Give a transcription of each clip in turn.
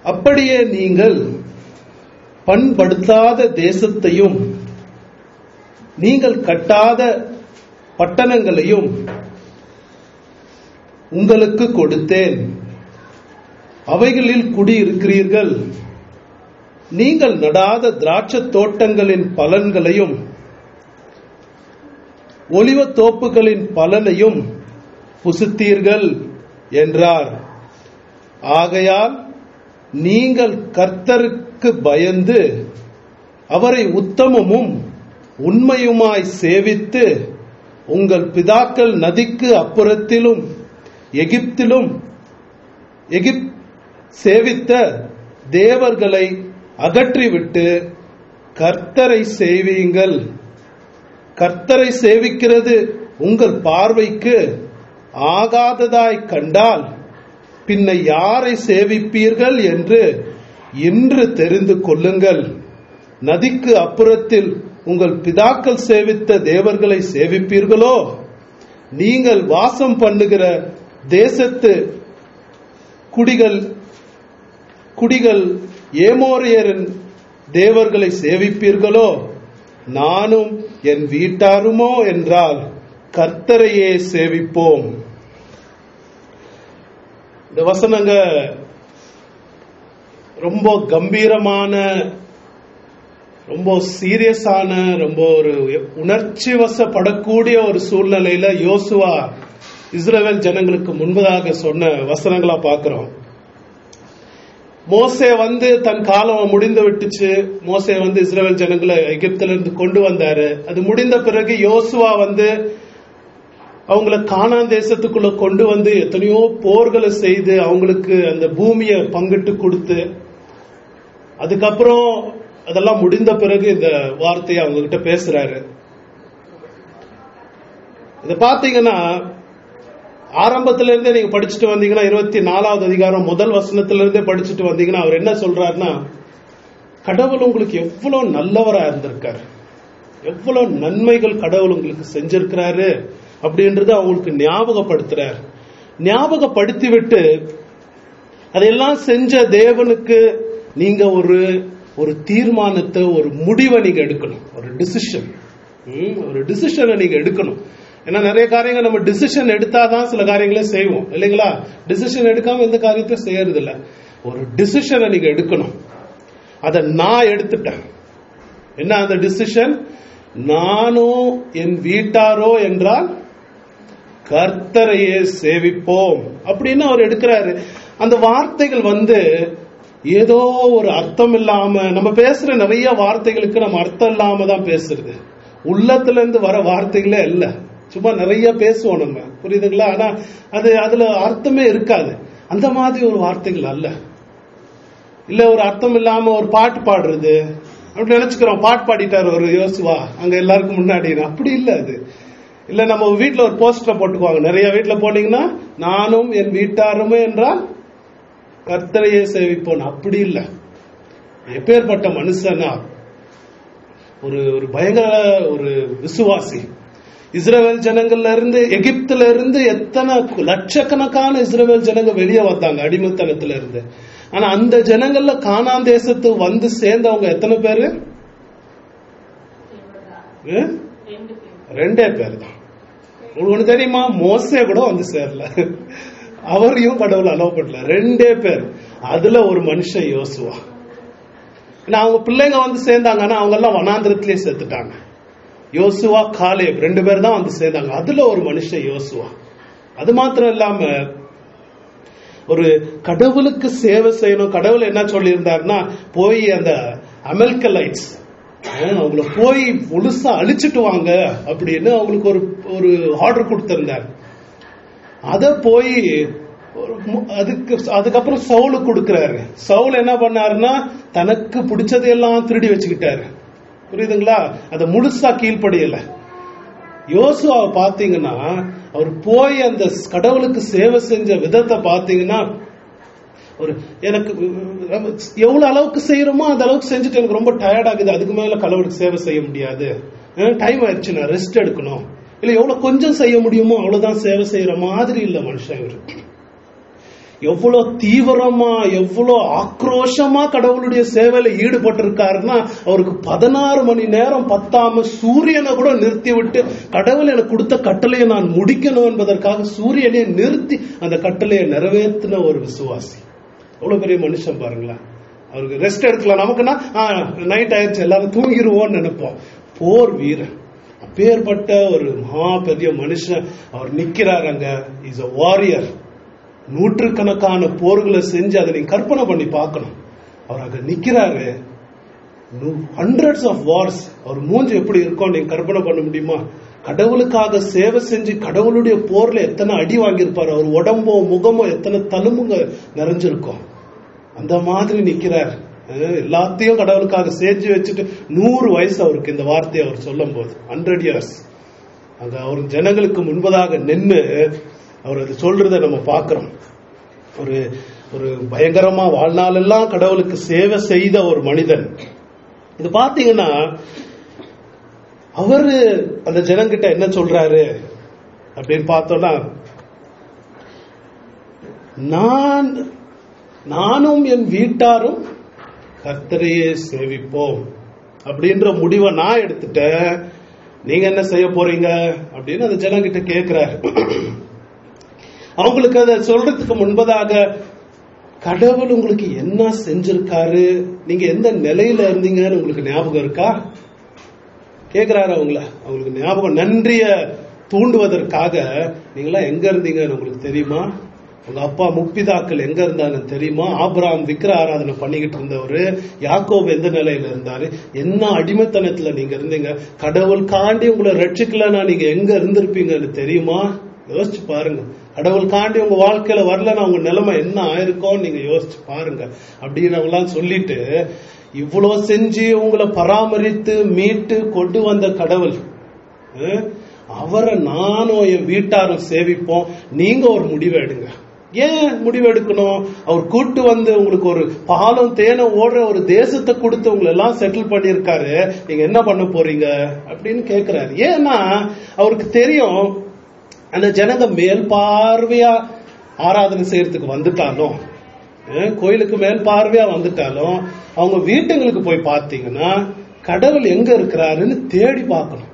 அப்படியே நீங்கள் பண்படுத்தாத தேசத்தையும் நீங்கள் கட்டாத பட்டணங்களையும் உங்களுக்கு கொடுத்தேன் அவைகளில் குடியிருக்கிறீர்கள் நீங்கள் நடாத திராட்சை தோட்டங்களின் பலன்களையும் ஒலிவத் தோப்புகளின் பலனையும் புசித்தீர்கள் என்றார் ஆகையால் நீங்கள் கர்த்தருக்கு பயந்து அவரை உத்தமமும் உண்மையுமாய் சேவித்து உங்கள் பிதாக்கள் நதிக்கு அப்புறத்திலும் எகிப்திலும் எகிப் சேவித்த தேவர்களை அகற்றிவிட்டு கர்த்தரை சேவியுங்கள் கர்த்தரை சேவிக்கிறது உங்கள் பார்வைக்கு ஆகாததாய் கண்டால் பின்ன யாரை சேவிப்பீர்கள் என்று இன்று தெரிந்து கொள்ளுங்கள் நதிக்கு அப்புறத்தில் உங்கள் பிதாக்கள் சேவித்த தேவர்களை சேவிப்பீர்களோ நீங்கள் வாசம் பண்ணுகிற தேசத்து குடிகள் குடிகள் ஏமோரியரின் தேவர்களை சேவிப்பீர்களோ நானும் என் வீட்டாருமோ என்றால் கர்த்தரையே சேவிப்போம் இந்த வசனங்க ரொம்ப கம்பீரமான ரொம்ப சீரியஸான ரொம்ப ஒரு உணர்ச்சி வசப்படக்கூடிய ஒரு சூழ்நிலையில யோசுவா இஸ்ரேல் ஜனங்களுக்கு முன்பதாக சொன்ன வசனங்களா பார்க்கிறோம் மோசே வந்து தன் காலம் முடிந்து விட்டுச்சு மோசே வந்து இஸ்ரேல் ஜனங்களை எகிப்துல இருந்து கொண்டு வந்தாரு அது முடிந்த பிறகு யோசுவா வந்து அவங்கள கானான் தேசத்துக்குள்ள கொண்டு வந்து எத்தனையோ போர்களை செய்து அவங்களுக்கு அந்த பூமியை பங்கிட்டு கொடுத்து அதுக்கப்புறம் அதெல்லாம் முடிந்த பிறகு இந்த வார்த்தையை அவங்க கிட்ட பேசுறாரு இத பாத்தீங்கன்னா ஆரம்பத்துல இருந்தே நீங்க படிச்சுட்டு வந்தீங்கன்னா இருபத்தி நாலாவது அதிகாரம் முதல் வசனத்துல இருந்தே படிச்சுட்டு வந்தீங்கன்னா அவர் என்ன சொல்றாருன்னா கடவுள் உங்களுக்கு எவ்வளவு நல்லவரா இருந்திருக்காரு எவ்வளவு நன்மைகள் கடவுள் உங்களுக்கு செஞ்சிருக்கிறாரு அப்படின்றது அவங்களுக்கு ஞாபகப்படுத்துறாரு ஞாபகப்படுத்தி விட்டு அதையெல்லாம் செஞ்ச தேவனுக்கு நீங்க ஒரு ஒரு தீர்மானத்தை ஒரு முடிவை நீங்க எடுக்கணும் ஒரு டிசிஷன் ஒரு டிசிஷனை நீங்க எடுக்கணும் ஏன்னா நிறைய காரியங்கள் நம்ம டிசிஷன் எடுத்தாதான் சில காரியங்களை செய்வோம் இல்லைங்களா டிசிஷன் எடுக்காம எந்த காரியத்தையும் செய்யறது இல்ல ஒரு டிசிஷனை நீங்க எடுக்கணும் அதை நான் எடுத்துட்டேன் என்ன அந்த டிசிஷன் நானோ என் வீட்டாரோ என்றால் கர்த்தரையே சேவிப்போம் அப்படின்னு அவர் எடுக்கிறாரு அந்த வார்த்தைகள் வந்து ஏதோ ஒரு அர்த்தம் இல்லாம நம்ம பேசுற நிறைய வார்த்தைகளுக்கு நம்ம அர்த்தம் இல்லாம தான் பேசுறது உள்ளத்துல இருந்து வர வார்த்தைகளே இல்ல சும்மா நிறைய பேசுவோம் நம்ம புரியுதுங்களா ஆனா அது அதுல அர்த்தமே இருக்காது அந்த மாதிரி ஒரு வார்த்தைகள் அல்ல இல்ல ஒரு அர்த்தம் இல்லாம ஒரு பாட்டு பாடுறது அப்படி நினைச்சுக்கிறோம் பாட்டு பாடிட்டாரு ஒரு யோசுவா அங்க எல்லாருக்கும் முன்னாடி அப்படி இல்ல அது இல்ல நம்ம வீட்டுல ஒரு போஸ்டர் போட்டுக்குவாங்க நிறைய வீட்டுல போனீங்கன்னா நானும் என் வீட்டாருமே என்றால் கர்த்தரையே சேவிப்போம் அப்படி இல்ல எப்பேற்பட்ட மனுஷனா ஒரு ஒரு பயங்கர ஒரு விசுவாசி இஸ்ரேல் ஜனங்கள்ல இருந்து எகிப்துல இருந்து எத்தனை லட்சக்கணக்கான இஸ்ரேல் ஜனங்க வெளியே வந்தாங்க அடிமைத்தனத்துல இருந்து ஆனா அந்த ஜனங்கள்ல கானான் தேசத்து வந்து சேர்ந்தவங்க எத்தனை பேரு ரெண்டே பேர் தான் உங்களுக்கு தெரியுமா மோசே கூட வந்து சேரல அவரையும் கடவுள் அலோவ் பண்ணல ரெண்டே பேர் அதுல ஒரு மனுஷன் யோசுவா அவங்க பிள்ளைங்க வந்து சேர்ந்தாங்க ஆனா அவங்க எல்லாம் வனாந்திரத்திலே சேர்த்துட்டாங்க யோசுவா காலேப் ரெண்டு பேர் தான் வந்து சேர்ந்தாங்க அதுல ஒரு மனுஷன் யோசுவா அது மாத்திரம் இல்லாம ஒரு கடவுளுக்கு சேவை செய்யணும் கடவுள் என்ன சொல்லியிருந்தாருன்னா போய் அந்த அமெல்கலைட்ஸ் அவங்கள போய் முழுசா அழிச்சிட்டு வாங்க அப்படின்னு அவங்களுக்கு ஒரு ஒரு ஆர்டர் கொடுத்திருந்தார் அத போய் அதுக்கு அதுக்கப்புறம் சவுலு கொடுக்கிறாரு சவுல் என்ன பண்ணாருன்னா தனக்கு பிடிச்சதையெல்லாம் திருடி வச்சுக்கிட்டாரு புரியுதுங்களா அதை முழுசா கீழ்ப்படியல யோசுவாவை பாத்தீங்கன்னா அவர் போய் அந்த கடவுளுக்கு சேவை செஞ்ச விதத்தை பாத்தீங்கன்னா ஒரு எனக்கு எவ்வளவு அளவுக்கு செய்யறோமோ அந்த அளவுக்கு செஞ்சுட்டு எனக்கு ரொம்ப டயர்ட் ஆகுது அதுக்கு மேல கடவுளுக்கு சேவை செய்ய முடியாது டைம் ஆயிடுச்சு நான் ரெஸ்ட் எடுக்கணும் இல்ல எவ்வளவு கொஞ்சம் செய்ய முடியுமோ அவ்வளவுதான் சேவை செய்யற மாதிரி இல்ல மனுஷன் இவரு எவ்வளவு தீவிரமா எவ்வளவு ஆக்ரோஷமா கடவுளுடைய சேவையில ஈடுபட்டிருக்காருன்னா அவருக்கு பதினாறு மணி நேரம் பத்தாம சூரியனை கூட நிறுத்தி விட்டு கடவுள் எனக்கு கொடுத்த கட்டளையை நான் முடிக்கணும் என்பதற்காக சூரியனை நிறுத்தி அந்த கட்டளையை நிறைவேற்றின ஒரு விசுவாசி எவ்வளவு பெரிய மனுஷன் பாருங்களேன் அவருக்கு ரெஸ்ட் எடுக்கலாம் நமக்குன்னா நைட் ஆயிடுச்சு எல்லாரும் தூங்கிடுவோம்னு நினைப்போம் போர் வீரன் அப்பேற்பட்ட ஒரு மகா பெரிய மனுஷன் அவர் நிக்கிறார் அங்க இஸ் அ வாரியர் நூற்றுக்கணக்கான போர்களை செஞ்சு அதை நீங்க கற்பனை பண்ணி பார்க்கணும் அவர் அங்க நிக்கிறாரு ஹண்ட்ரட்ஸ் ஆஃப் வார்ஸ் அவர் மூஞ்சி எப்படி இருக்கும் நீங்க கற்பனை பண்ண முடியுமா கடவுளுக்காக சேவை செஞ்சு கடவுளுடைய போர்ல எத்தனை அடி வாங்கியிருப்பாரு அவர் உடம்போ முகமோ எத்தனை தழும்புங்க நிறைஞ்சிருக்கும் அந்த மாதிரி நிக்கிறார் அஹ் எல்லாத்தையும் கடவுளுக்காக செஞ்சு வச்சுட்டு நூறு வயசு அவருக்கு இந்த வார்த்தையை அவர் சொல்லும் போது ஹண்ட்ரட் இயர்ஸ் அங்க அவர் ஜனங்களுக்கு முன்பதாக நின்று அவர் அது சொல்றதை நம்ம பார்க்கிறோம் ஒரு ஒரு பயங்கரமா வாழ்நாளெல்லாம் கடவுளுக்கு சேவை செய்த ஒரு மனிதன் இது பாத்தீங்கன்னா அவரு அந்த ஜனங்கிட்ட என்ன சொல்றாரு அப்படின்னு பார்த்தோம்னா நான் நானும் என் வீட்டாரும் கர்த்தரையே சேவிப்போம் அப்படின்ற முடிவை நான் எடுத்துட்டேன் நீங்க என்ன செய்ய போறீங்க அப்படின்னு அந்த ஜனங்கிட்ட கேட்கிறாரு அவங்களுக்கு அதை சொல்றதுக்கு முன்பதாக கடவுள் உங்களுக்கு என்ன செஞ்சிருக்காரு நீங்க எந்த நிலையில இருந்தீங்கன்னு உங்களுக்கு ஞாபகம் இருக்கா கேக்குறாரு அவங்கள அவங்களுக்கு ஞாபகம் நன்றிய தூண்டுவதற்காக நீங்களாம் எங்க இருந்தீங்கன்னு உங்களுக்கு தெரியுமா உங்க அப்பா முப்பிதாக்கள் எங்க இருந்தாங்க தெரியுமா ஆபிராம் விக்கிர ஆராதனை பண்ணிக்கிட்டு இருந்தவரு யாக்கோப் எந்த நிலையில இருந்தாரு என்ன அடிமைத்தனத்துல நீங்க இருந்தீங்க கடவுள் காண்டி உங்களை ரட்சிக்கலன்னா நீங்க எங்க இருந்திருப்பீங்கன்னு தெரியுமா யோசிச்சு பாருங்க கடவுள் காண்டி உங்க வாழ்க்கையில வரலன்னா உங்க நிலைமை என்ன ஆயிருக்கும் நீங்க யோசிச்சு பாருங்க அப்படின்னு அவங்களாம் சொல்லிட்டு இவ்வளவு செஞ்சு உங்களை பராமரித்து மீட்டு கொண்டு வந்த கடவுள் அஹ், அவரை நானும் என் வீட்டாரும் சேவிப்போம் நீங்க ஒரு முடிவு எடுங்க ஏன் முடிவு எடுக்கணும் அவர் கூட்டு வந்து உங்களுக்கு ஒரு பாலம் தேனை ஓடுற ஒரு தேசத்தை கொடுத்து உங்களை எல்லாம் செட்டில் பண்ணியிருக்காரு நீங்க என்ன பண்ண போறீங்க அப்படின்னு கேக்குறாரு ஏன்னா அவருக்கு தெரியும் அந்த ஜனங்க மேல் பார்வையா ஆராதனை செய்யறதுக்கு வந்துட்டாலும் அஹ், கோயிலுக்கு மேல் பார்வையா வந்துட்டாலும் அவங்க வீட்டுங்களுக்கு போய் பார்த்தீங்கன்னா கடவுள் எங்க இருக்கிறாருன்னு தேடி பார்க்கணும்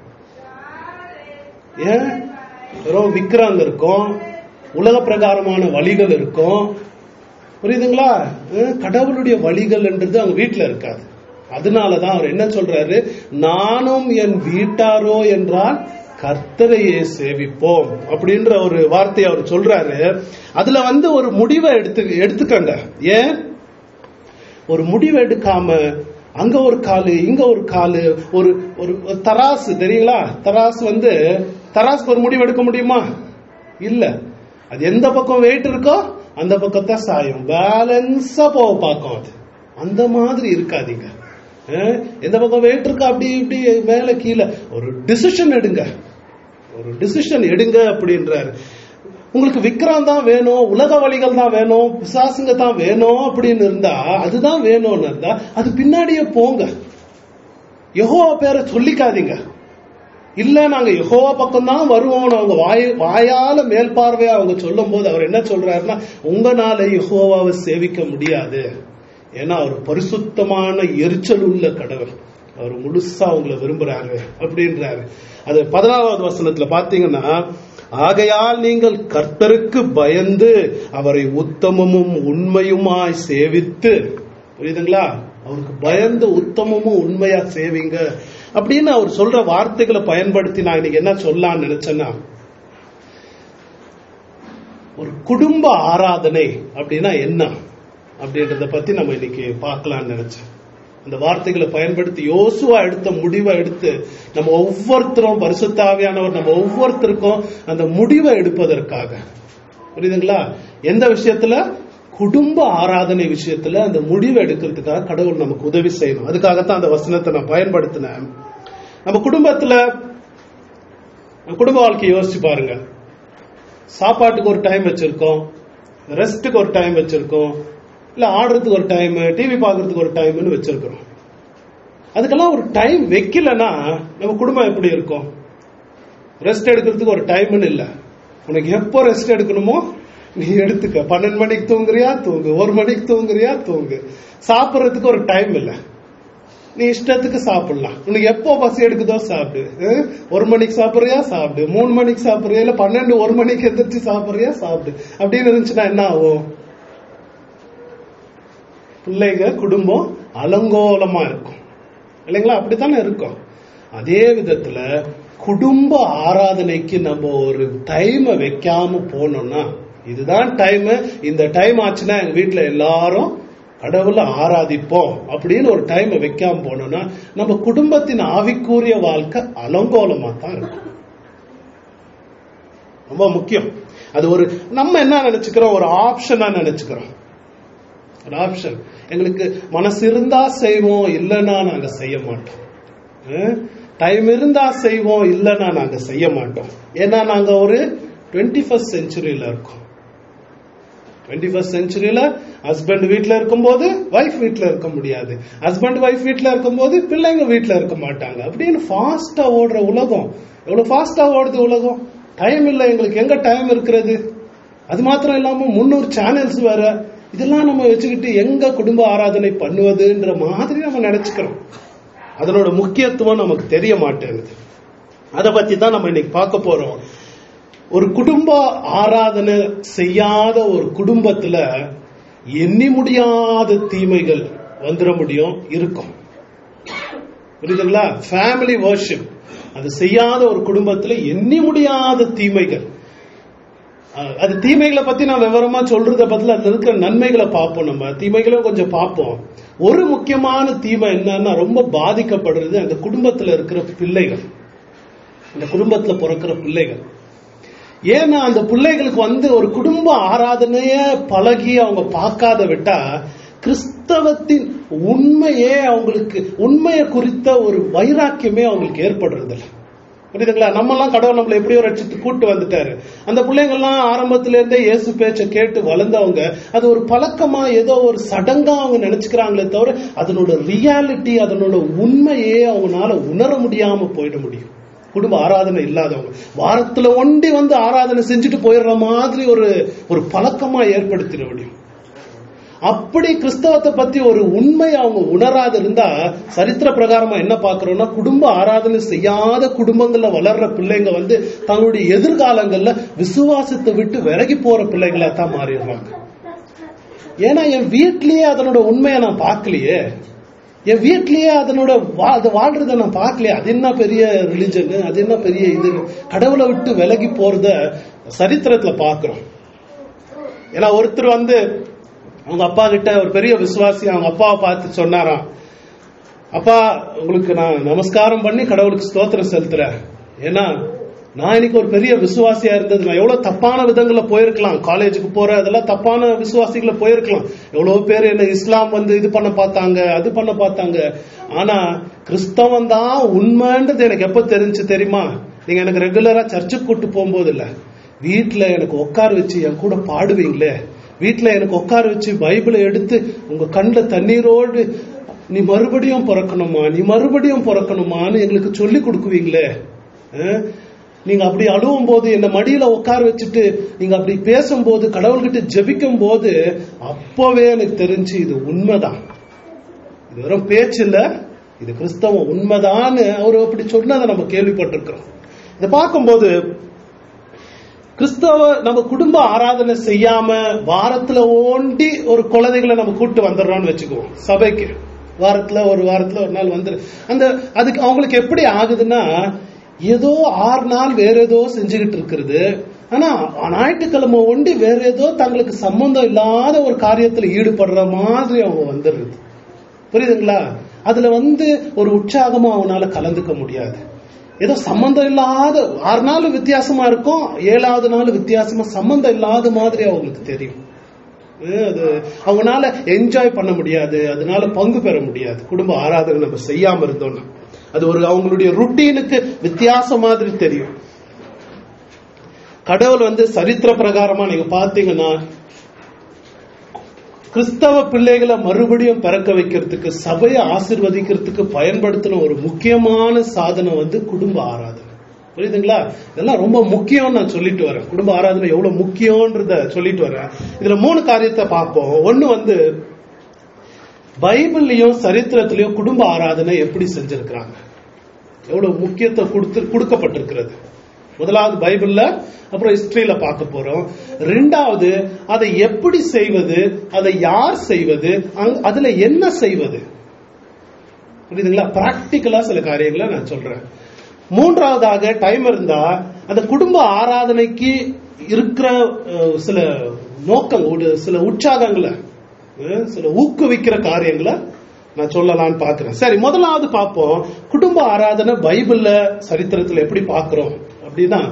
ஏன் வெறும் விக்கிரங்க இருக்கும் உலக பிரகாரமான வழிகள் இருக்கும் புரியுதுங்களா அஹ், கடவுளுடைய வழிகள்ன்றது அவங்க வீட்டுல இருக்காது அதனாலதான் அவர் என்ன சொல்றாரு நானும் என் வீட்டாரோ என்றால் கர்த்தரையே சேவிப்போம் அப்படின்ற ஒரு வார்த்தையை அவர் சொல்றாரு அதுல வந்து ஒரு முடிவை எடுத்து எடுத்துக்கங்க ஏன் ஒரு முடிவு எடுக்காம அங்க ஒரு காலு இங்க ஒரு காலு ஒரு ஒரு ஒரு தராசு தெரியுங்களா தராசு வந்து தராசுக்கு ஒரு முடிவு எடுக்க முடியுமா இல்ல அது எந்த பக்கம் வெயிட் இருக்கோ அந்த பக்கத்தை சாயும் பேலன்ஸா போக பார்க்கும் அது அந்த மாதிரி இருக்காதீங்க அஹ், எந்த பக்கம் வெயிட் இருக்கோ அப்படி இப்படி மேல கீழே ஒரு டிசிஷன் எடுங்க ஒரு டிசிஷன் எடுங்க அப்படின்றாரு உங்களுக்கு விக்ரம் தான் வேணும் உலக வழிகள் தான் வேணும் பிசாசுங்க தான் வேணும் அப்படின்னு இருந்தா அதுதான் வேணும்னு இருந்தா அது பின்னாடியே போங்க யெகோவா பேரை சொல்லிக்காதீங்க இல்ல நாங்க யெகோவா பக்கம் தான் வருவோம் அவங்க வாய் வாயால மேல் பார்வையா அவங்க சொல்லும் போது அவர் என்ன சொல்றாருன்னா உங்களால யெகோவாவை சேவிக்க முடியாது ஏன்னா அவர் பரிசுத்தமான எரிச்சல் உள்ள கடவுள் அவர் முழுசா உங்களை விரும்புறாரு அப்படின்றாரு அது பதினாறாவது வசனத்துல பாத்தீங்கன்னா ஆகையால் நீங்கள் கர்த்தருக்கு பயந்து அவரை உத்தமமும் உண்மையுமாய் சேவித்து புரியுதுங்களா அவருக்கு பயந்து உத்தமமும் உண்மையா சேவிங்க அப்படின்னு அவர் சொல்ற வார்த்தைகளை பயன்படுத்தி நான் இன்னைக்கு என்ன சொல்லலாம்னு நினைச்சேன்னா ஒரு குடும்ப ஆராதனை அப்படின்னா என்ன அப்படின்றத பத்தி நம்ம இன்னைக்கு பார்க்கலாம்னு நினைச்சேன் அந்த வார்த்தைகளை பயன்படுத்தி யோசுவா எடுத்த முடிவை எடுத்து நம்ம ஒவ்வொருத்தரும் பரிசுத்தாவியானவர் நம்ம ஒவ்வொருத்தருக்கும் அந்த முடிவை எடுப்பதற்காக புரியுதுங்களா எந்த விஷயத்துல குடும்ப ஆராதனை விஷயத்துல அந்த முடிவை எடுக்கிறதுக்காக கடவுள் நமக்கு உதவி செய்யணும் அதுக்காகத்தான் அந்த வசனத்தை நான் பயன்படுத்தினேன் நம்ம குடும்பத்துல நம்ம குடும்ப வாழ்க்கையை யோசிச்சு பாருங்க சாப்பாட்டுக்கு ஒரு டைம் வச்சிருக்கோம் ரெஸ்ட்டுக்கு ஒரு டைம் வச்சிருக்கோம் இல்ல ஆடுறதுக்கு ஒரு டைம் டிவி பார்க்கறதுக்கு ஒரு டைம்னு வச்சிருக்கிறோம் அதுக்கெல்லாம் ஒரு டைம் வைக்கலன்னா நம்ம குடும்பம் எப்படி இருக்கும் ரெஸ்ட் எடுக்கிறதுக்கு ஒரு டைம்னு இல்ல உனக்கு எப்போ ரெஸ்ட் எடுக்கணுமோ நீ எடுத்துக்க பன்னெண்டு மணிக்கு தூங்குறியா தூங்கு ஒரு மணிக்கு தூங்குறியா தூங்கு சாப்பிடறதுக்கு ஒரு டைம் இல்ல நீ இஷ்டத்துக்கு சாப்பிடலாம் உனக்கு எப்போ பசி எடுக்குதோ சாப்பிடு அஹ்? ஒரு மணிக்கு சாப்பிடுறியா சாப்பிடு மூணு மணிக்கு சாப்பிடுறியா இல்ல பன்னெண்டு ஒரு மணிக்கு எந்திரிச்சு சாப்பிடுறியா சாப்பிடு அப்படின்னு இருந்துச்சுன்னா என்ன ஆகும் பிள்ளைங்க குடும்பம் அலங்கோலமா இருக்கும் இல்லைங்களா அப்படித்தானே இருக்கும் அதே விதத்துல குடும்ப ஆராதனைக்கு நம்ம ஒரு டைம் வைக்காம போனோம்னா இதுதான் டைம் இந்த டைம் ஆச்சுன்னா எங்க வீட்டுல எல்லாரும் கடவுளை ஆராதிப்போம் அப்படின்னு ஒரு டைம் வைக்காம போனோம்னா நம்ம குடும்பத்தின் ஆவிக்குரிய வாழ்க்கை அலங்கோலமா தான் இருக்கும் ரொம்ப முக்கியம் அது ஒரு நம்ம என்ன நினைச்சுக்கிறோம் ஒரு ஆப்ஷனா நினைச்சுக்கிறோம் ஒரு ஆப்ஷன் எங்களுக்கு மனசு இருந்தா செய்வோம் இல்லைன்னா நாங்க செய்ய மாட்டோம் டைம் இருந்தா செய்வோம் இல்லைன்னா நாங்க செய்ய மாட்டோம் ஏன்னா நாங்க ஒரு டுவெண்ட்டி ஃபர்ஸ்ட் செஞ்சுரியில இருக்கோம் டுவெண்ட்டி ஃபர்ஸ்ட் செஞ்சுரியில ஹஸ்பண்ட் வீட்ல இருக்கும்போது ஒய்ஃப் வீட்ல இருக்க முடியாது ஹஸ்பண்ட் ஒய்ஃப் வீட்ல இருக்கும்போது பிள்ளைங்க வீட்ல இருக்க மாட்டாங்க அப்படின்னு ஃபாஸ்டா ஓடுற உலகம் எவ்வளவு ஃபாஸ்டா ஓடுது உலகம் டைம் இல்லை எங்களுக்கு எங்க டைம் இருக்கிறது அது மாத்திரம் இல்லாம முன்னூறு சேனல்ஸ் வேற இதெல்லாம் நம்ம வச்சுக்கிட்டு எங்க குடும்ப ஆராதனை பண்ணுவதுன்ற மாதிரி நம்ம நினைச்சுக்கிறோம் அதனோட முக்கியத்துவம் நமக்கு தெரிய மாட்டேங்குது அதை பத்தி தான் நம்ம இன்னைக்கு பார்க்க போறோம் ஒரு குடும்ப ஆராதனை செய்யாத ஒரு குடும்பத்துல எண்ணி முடியாத தீமைகள் வந்துட முடியும் இருக்கும் புரியுதுங்களா ஃபேமிலி வர்ஷிப் அது செய்யாத ஒரு குடும்பத்துல எண்ணி முடியாத தீமைகள் அஹ் அது தீமைகளை பத்தி நான் விவரமா சொல்றத பதில் அதுல இருக்கிற நன்மைகளை பார்ப்போம் நம்ம தீமைகளையும் கொஞ்சம் பார்ப்போம் ஒரு முக்கியமான தீமை என்னன்னா ரொம்ப பாதிக்கப்படுறது அந்த குடும்பத்துல இருக்கிற பிள்ளைகள் அந்த குடும்பத்துல பிறக்கிற பிள்ளைகள் ஏன்னா அந்த பிள்ளைகளுக்கு வந்து ஒரு குடும்ப ஆராதனைய பழகி அவங்க பார்க்காத விட்டா கிறிஸ்தவத்தின் உண்மையே அவங்களுக்கு உண்மையை குறித்த ஒரு வைராக்கியமே அவங்களுக்கு ஏற்படுறது இல்லை புரியுதுங்களா நம்ம எல்லாம் கடவுள் நம்மளை எப்படியோ ரட்சித்து கூட்டு வந்துட்டாரு அந்த பிள்ளைங்க எல்லாம் ஆரம்பத்துல இருந்தே இயேசு பேச்ச கேட்டு வளர்ந்தவங்க அது ஒரு பழக்கமா ஏதோ ஒரு சடங்கா அவங்க நினைச்சுக்கிறாங்களே தவிர அதனோட ரியாலிட்டி அதனோட உண்மையே அவங்களால உணர முடியாம போயிட முடியும் குடும்ப ஆராதனை இல்லாதவங்க வாரத்துல ஒண்டி வந்து ஆராதனை செஞ்சுட்டு போயிடுற மாதிரி ஒரு ஒரு பழக்கமா ஏற்படுத்திட முடியும் அப்படி கிறிஸ்தவத்தை பத்தி ஒரு உண்மை அவங்க உணராது இருந்தா சரித்திர பிரகாரமா என்ன பாக்குறோம்னா குடும்ப ஆராதனை செய்யாத குடும்பங்கள்ல வளர்ற பிள்ளைங்க வந்து தங்களுடைய எதிர்காலங்கள்ல விசுவாசத்தை விட்டு விலகி போற பிள்ளைங்களா தான் மாறிடுறாங்க ஏன்னா என் வீட்லயே அதனோட உண்மையை நான் பார்க்கலையே என் வீட்லயே அதனோட வா- அது வாழ்றத நான் பார்க்கலையே அது என்ன பெரிய ரிலிஜன் அது என்ன பெரிய இது கடவுளை விட்டு விலகி போறத சரித்திரத்துல பாக்குறோம் ஏன்னா ஒருத்தர் வந்து அவங்க அப்பா கிட்ட ஒரு பெரிய விசுவாசி அவங்க அப்பாவை பார்த்து சொன்னாராம் அப்பா உங்களுக்கு நான் நமஸ்காரம் பண்ணி கடவுளுக்கு ஸ்தோத்திரம் செலுத்துறேன் ஏன்னா நான் இன்னைக்கு ஒரு பெரிய விசுவாசியா இருந்தது நான் எவ்வளவு தப்பான விதங்கள்ல போயிருக்கலாம் காலேஜுக்கு போற அதெல்லாம் தப்பான விசுவாசிகளை போயிருக்கலாம் எவ்வளவு பேர் என்ன இஸ்லாம் வந்து இது பண்ண பார்த்தாங்க அது பண்ண பார்த்தாங்க ஆனா கிறிஸ்தவம் தான் உண்மைன்றது எனக்கு எப்ப தெரிஞ்சு தெரியுமா நீங்க எனக்கு ரெகுலரா சர்ச்சுக்கு கூட்டு போகும்போது இல்ல வீட்டுல எனக்கு உட்கார வச்சு என் கூட பாடுவீங்களே வீட்டுல எனக்கு உட்கார வச்சு பைபிளை எடுத்து உங்க கண்ணில் தண்ணீரோடு நீ மறுபடியும் பிறக்கணுமா நீ மறுபடியும் பிறக்கணுமான்னு எங்களுக்கு சொல்லி கொடுக்குவீங்களே அஹ்? நீங்க அப்படி அழுவும் போது என்ன மடியில உட்கார வச்சுட்டு நீங்க அப்படி பேசும்போது கடவுள்கிட்ட ஜெபிக்கும் போது அப்பவே எனக்கு தெரிஞ்சு இது உண்மைதான் இது வெறும் பேச்சு இல்ல இது கிறிஸ்தவம் உண்மைதான்னு அவர் அப்படி சொன்னதை நம்ம கேள்விப்பட்டிருக்கிறோம் இதை பார்க்கும்போது கிறிஸ்தவ நம்ம குடும்ப ஆராதனை செய்யாம வாரத்துல ஓண்டி ஒரு குழந்தைகளை நம்ம கூட்டு வந்துடுறோம்னு வச்சுக்குவோம் சபைக்கு வாரத்துல ஒரு வாரத்துல ஒரு நாள் வந்துரு அந்த அதுக்கு அவங்களுக்கு எப்படி ஆகுதுன்னா ஏதோ ஆறு நாள் வேற ஏதோ செஞ்சுக்கிட்டு இருக்கிறது ஆனா ஞாயிற்றுக்கிழமை ஒண்டி வேற ஏதோ தங்களுக்கு சம்பந்தம் இல்லாத ஒரு காரியத்துல ஈடுபடுற மாதிரி அவங்க வந்துடுறது புரியுதுங்களா அதுல வந்து ஒரு உற்சாகமா அவனால கலந்துக்க முடியாது ஏதோ சம்பந்தம் இல்லாத ஆறு நாள் வித்தியாசமா இருக்கும் ஏழாவது நாள் வித்தியாசமா சம்பந்தம் இல்லாத மாதிரி அவங்களுக்கு தெரியும் அஹ் அது அவங்களால என்ஜாய் பண்ண முடியாது அதனால பங்கு பெற முடியாது குடும்ப ஆராதனை நம்ம செய்யாம இருந்தோம்னா அது ஒரு அவங்களுடைய ருட்டீனுக்கு வித்தியாசம் மாதிரி தெரியும் கடவுள் வந்து சரித்திர பிரகாரமா நீங்க பாத்தீங்கன்னா கிறிஸ்தவ பிள்ளைகளை மறுபடியும் பிறக்க வைக்கிறதுக்கு சபையை ஆசிர்வதிக்கிறதுக்கு பயன்படுத்தின ஒரு முக்கியமான சாதனம் வந்து குடும்ப ஆராதனை புரியுதுங்களா இதெல்லாம் ரொம்ப முக்கியம்னு நான் சொல்லிட்டு வரேன் குடும்ப ஆராதனை எவ்வளவு முக்கியம்ன்றத சொல்லிட்டு வரேன் இதுல மூணு காரியத்தை பார்ப்போம் ஒண்ணு வந்து பைபிள்லயும் சரித்திரத்திலயும் குடும்ப ஆராதனை எப்படி செஞ்சிருக்கிறாங்க எவ்வளவு முக்கியத்துவம் கொடுத்து கொடுக்கப்பட்டிருக்கிறது முதலாவது பைபிள்ல அப்புறம் ஹிஸ்டரியில பார்க்க போறோம் ரெண்டாவது அதை எப்படி செய்வது அதை யார் செய்வது அங்க- அதுல என்ன செய்வது புரியுதுங்களா பிராக்டிக்கலா சில காரியங்களை நான் சொல்றேன் மூன்றாவதாக டைம் இருந்தா அந்த குடும்ப ஆராதனைக்கு இருக்கிற அஹ், சில நோக்கம் ஒரு சில உற்சாகங்களை அஹ், சில ஊக்குவிக்கிற காரியங்களை நான் சொல்லலாம்னு பார்க்கிறேன் சரி முதலாவது பார்ப்போம் குடும்ப ஆராதனை பைபிள்ல சரித்திரத்துல எப்படி பார்க்கிறோம் அப்படின்னா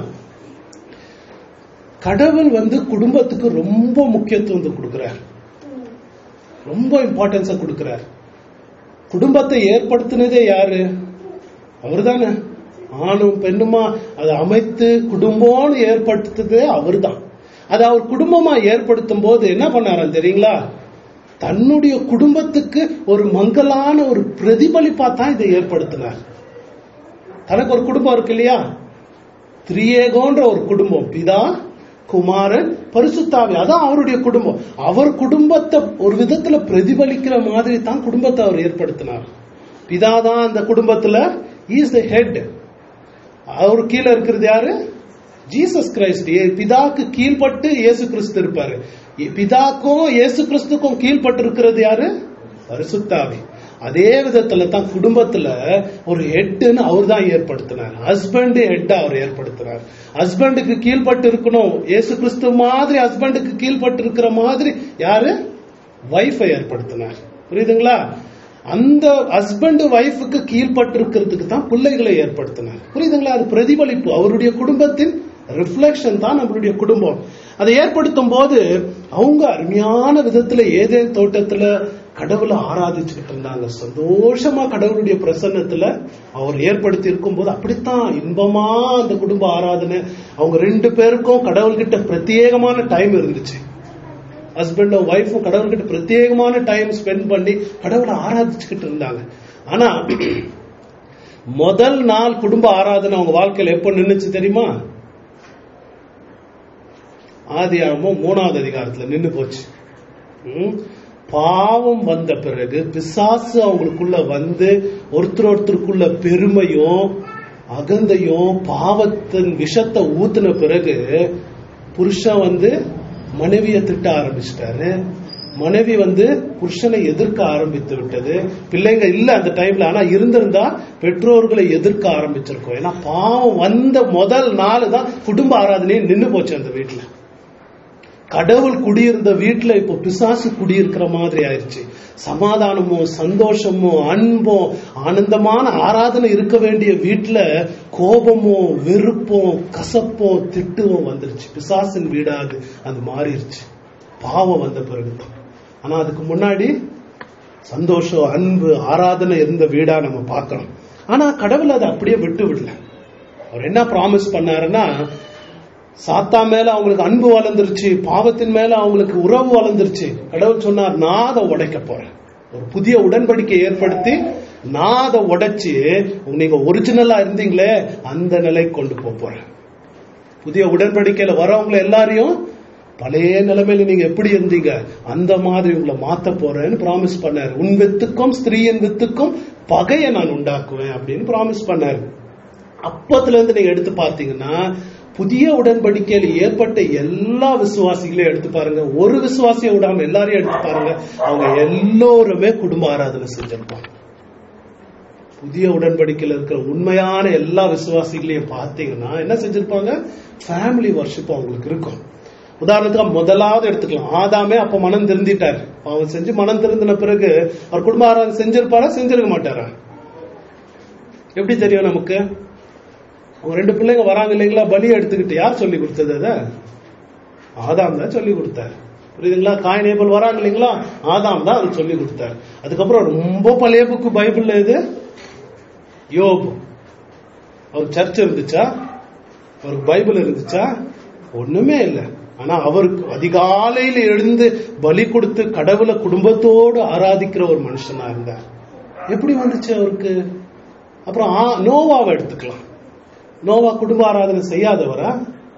கடவுள் வந்து குடும்பத்துக்கு ரொம்ப முக்கியத்துவம் கொடுக்கிறார் ரொம்ப இம்பார்ட்டன்ஸா கொடுக்கிறார் குடும்பத்தை ஏற்படுத்தினதே யாரு அவர்தானே ஆணும் பெண்ணுமா அதை அமைத்து குடும்பம்னு ஏற்படுத்துறதே அவர்தான் அது அவர் குடும்பமா ஏற்படுத்தும் போது என்ன பண்ணாராம் தெரியுங்களா தன்னுடைய குடும்பத்துக்கு ஒரு மங்கலான ஒரு பிரதிபலிப்பா தான் இதை ஏற்படுத்தினார் தனக்கு ஒரு குடும்பம் இருக்கு இல்லையா திரியேகோன்ற ஒரு குடும்பம் பிதா குமாரன் பரிசுத்தாவி அதான் அவருடைய குடும்பம் அவர் குடும்பத்தை ஒரு விதத்துல பிரதிபலிக்கிற மாதிரி தான் குடும்பத்தை அவர் ஏற்படுத்தினார் பிதா தான் அந்த குடும்பத்துல இஸ் த ஹெட் அவர் கீழே இருக்கிறது யாரு ஜீசஸ் கிரைஸ்ட் ஏ- பிதாக்கு கீழ்ப்பட்டு இயேசு கிறிஸ்து இருப்பாரு இ- பிதாக்கும் இயேசு கிறிஸ்துக்கும் கீழ்ப்பட்டு இருக்கிறது யாரு பரிசுத்தாவி அதே விதத்துல தான் குடும்பத்துல ஒரு ஹெட்னு அவர் தான் ஏற்படுத்தினார் ஹஸ்பண்ட் ஹெட் அவர் ஏற்படுத்தினார் ஹஸ்பண்டுக்கு கீழ்ப்பட்டு இருக்கணும் இயேசு கிறிஸ்து மாதிரி ஹஸ்பண்டுக்கு கீழ்ப்பட்டு இருக்கிற மாதிரி யாரு வைஃபை ஏற்படுத்தினார் புரியுதுங்களா அந்த ஹஸ்பண்ட் ஒய்ஃபுக்கு கீழ்ப்பட்டு இருக்கிறதுக்கு தான் பிள்ளைகளை ஏற்படுத்தினார் புரியுதுங்களா அது பிரதிபலிப்பு அவருடைய குடும்பத்தின் ரிஃப்ளெக்ஷன் தான் நம்மளுடைய குடும்பம் அதை ஏற்படுத்தும் போது அவங்க அருமையான விதத்துல ஏதேன் தோட்டத்துல கடவுளை ஆராதிச்சுக்கிட்டு இருந்தாங்க சந்தோஷமா கடவுளுடைய பிரசன்னத்துல அவர் ஏற்படுத்தி இருக்கும்போது அப்படித்தான் இன்பமா அந்த குடும்ப ஆராதனை அவங்க ரெண்டு பேருக்கும் கடவுள்கிட்ட பிரத்யேகமான டைம் இருந்துச்சு ஹஸ்பண்டும் ஒய்ஃபும் கடவுள்கிட்ட பிரத்யேகமான டைம் ஸ்பெண்ட் பண்ணி கடவுளை ஆராதிச்சுக்கிட்டு இருந்தாங்க ஆனா முதல் நாள் குடும்ப ஆராதனை அவங்க வாழ்க்கையில எப்போ நின்னுச்சு தெரியுமா ஆதியாகமும் மூணாவது அதிகாரத்துல நின்னு போச்சு ம்? பாவம் வந்த பிறகு பிசாசு அவங்களுக்குள்ள வந்து ஒருத்தர் ஒருத்தருக்குள்ள பெருமையும் அகந்தையும் பாவத்தின் விஷத்தை ஊத்துன பிறகு புருஷன் வந்து மனைவியை திட்ட ஆரம்பிச்சிட்டாரு மனைவி வந்து புருஷனை எதிர்க்க ஆரம்பித்து விட்டது பிள்ளைங்க இல்ல அந்த டைம்ல ஆனா இருந்திருந்தா பெற்றோர்களை எதிர்க்க ஆரம்பிச்சிருக்கோம் ஏன்னா பாவம் வந்த முதல் நாள் தான் குடும்ப ஆராதனையே நின்னு போச்சு அந்த வீட்டுல கடவுள் குடியிருந்த வீட்டுல இப்போ பிசாசு குடியிருக்கிற மாதிரி ஆயிருச்சு சமாதானமோ சந்தோஷமோ அன்போ ஆனந்தமான ஆராதனை இருக்க வேண்டிய வீட்டுல கோபமோ வெறுப்போ கசப்போ திட்டுவோ வந்துருச்சு பிசாசின் வீடா அது அது மாறிடுச்சு பாவம் வந்த பிறகுதான் ஆனா அதுக்கு முன்னாடி சந்தோஷம் அன்பு ஆராதனை இருந்த வீடா நம்ம பார்க்கிறோம் ஆனா கடவுள் அதை அப்படியே விட்டு விடல அவர் என்ன ப்ராமிஸ் பண்ணாருன்னா சாத்தா மேல அவங்களுக்கு அன்பு வளர்ந்துருச்சு பாவத்தின் மேல அவங்களுக்கு உறவு வளர்ந்துருச்சு கடவுள் சொன்னார் நான் அதை உடைக்க போறேன் ஒரு புதிய உடன்படிக்கை ஏற்படுத்தி நான் அதை உடைச்சு நீங்க ஒரிஜினலா இருந்தீங்களே அந்த நிலைக்கு கொண்டு போக போறேன் புதிய உடன்படிக்கையில வரவங்க எல்லாரையும் பழைய நிலைமையில நீங்க எப்படி இருந்தீங்க அந்த மாதிரி உங்களை மாத்த போறேன்னு ப்ராமிஸ் பண்ணாரு உன் வித்துக்கும் ஸ்திரீயின் வித்துக்கும் பகையை நான் உண்டாக்குவேன் அப்படின்னு ப்ராமிஸ் பண்ணாரு அப்பத்துல இருந்து நீங்க எடுத்து பார்த்தீங்கன்னா புதிய உடன்படிக்கையில் ஏற்பட்ட எல்லா விசுவாசிகளையும் எடுத்து பாருங்க ஒரு விசுவாசியை விடாம எல்லாரையும் எடுத்து பாருங்க அவங்க எல்லோருமே குடும்ப ஆராதனை செஞ்சிருப்பாங்க புதிய உடன்படிக்கையில் இருக்கிற உண்மையான எல்லா விசுவாசிகளையும் பார்த்தீங்கன்னா என்ன செஞ்சிருப்பாங்க ஃபேமிலி வர்ஷிப் அவங்களுக்கு இருக்கும் உதாரணத்துக்கு முதலாவது எடுத்துக்கலாம் ஆதாமே அப்ப மனம் திருந்திட்டார் அவன் செஞ்சு மனம் திருந்தின பிறகு அவர் குடும்ப ஆராதனை செஞ்சிருப்பாரா செஞ்சிருக்க மாட்டாரா எப்படி தெரியும் நமக்கு அவங்க ரெண்டு பிள்ளைங்க வராங்க இல்லைங்களா பலி எடுத்துக்கிட்டு யார் சொல்லி கொடுத்தது அத ஆதாம் தான் சொல்லி கொடுத்தாரு புரியுதுங்களா காய் நேபல் வராங்க இல்லைங்களா ஆதாம் தான் அது சொல்லி கொடுத்தாரு அதுக்கப்புறம் ரொம்ப பழைய புக்கு பைபிள்ல இது யோபு அவர் சர்ச் இருந்துச்சா அவருக்கு பைபிள் இருந்துச்சா ஒண்ணுமே இல்லை ஆனா அவருக்கு அதிகாலையில எழுந்து பலி கொடுத்து கடவுளை குடும்பத்தோடு ஆராதிக்கிற ஒரு மனுஷனா இருந்தார் எப்படி வந்துச்சு அவருக்கு அப்புறம் ஆ- நோவாவை எடுத்துக்கலாம் நோவா குடும்ப ஆராதனை செய்யாதவரா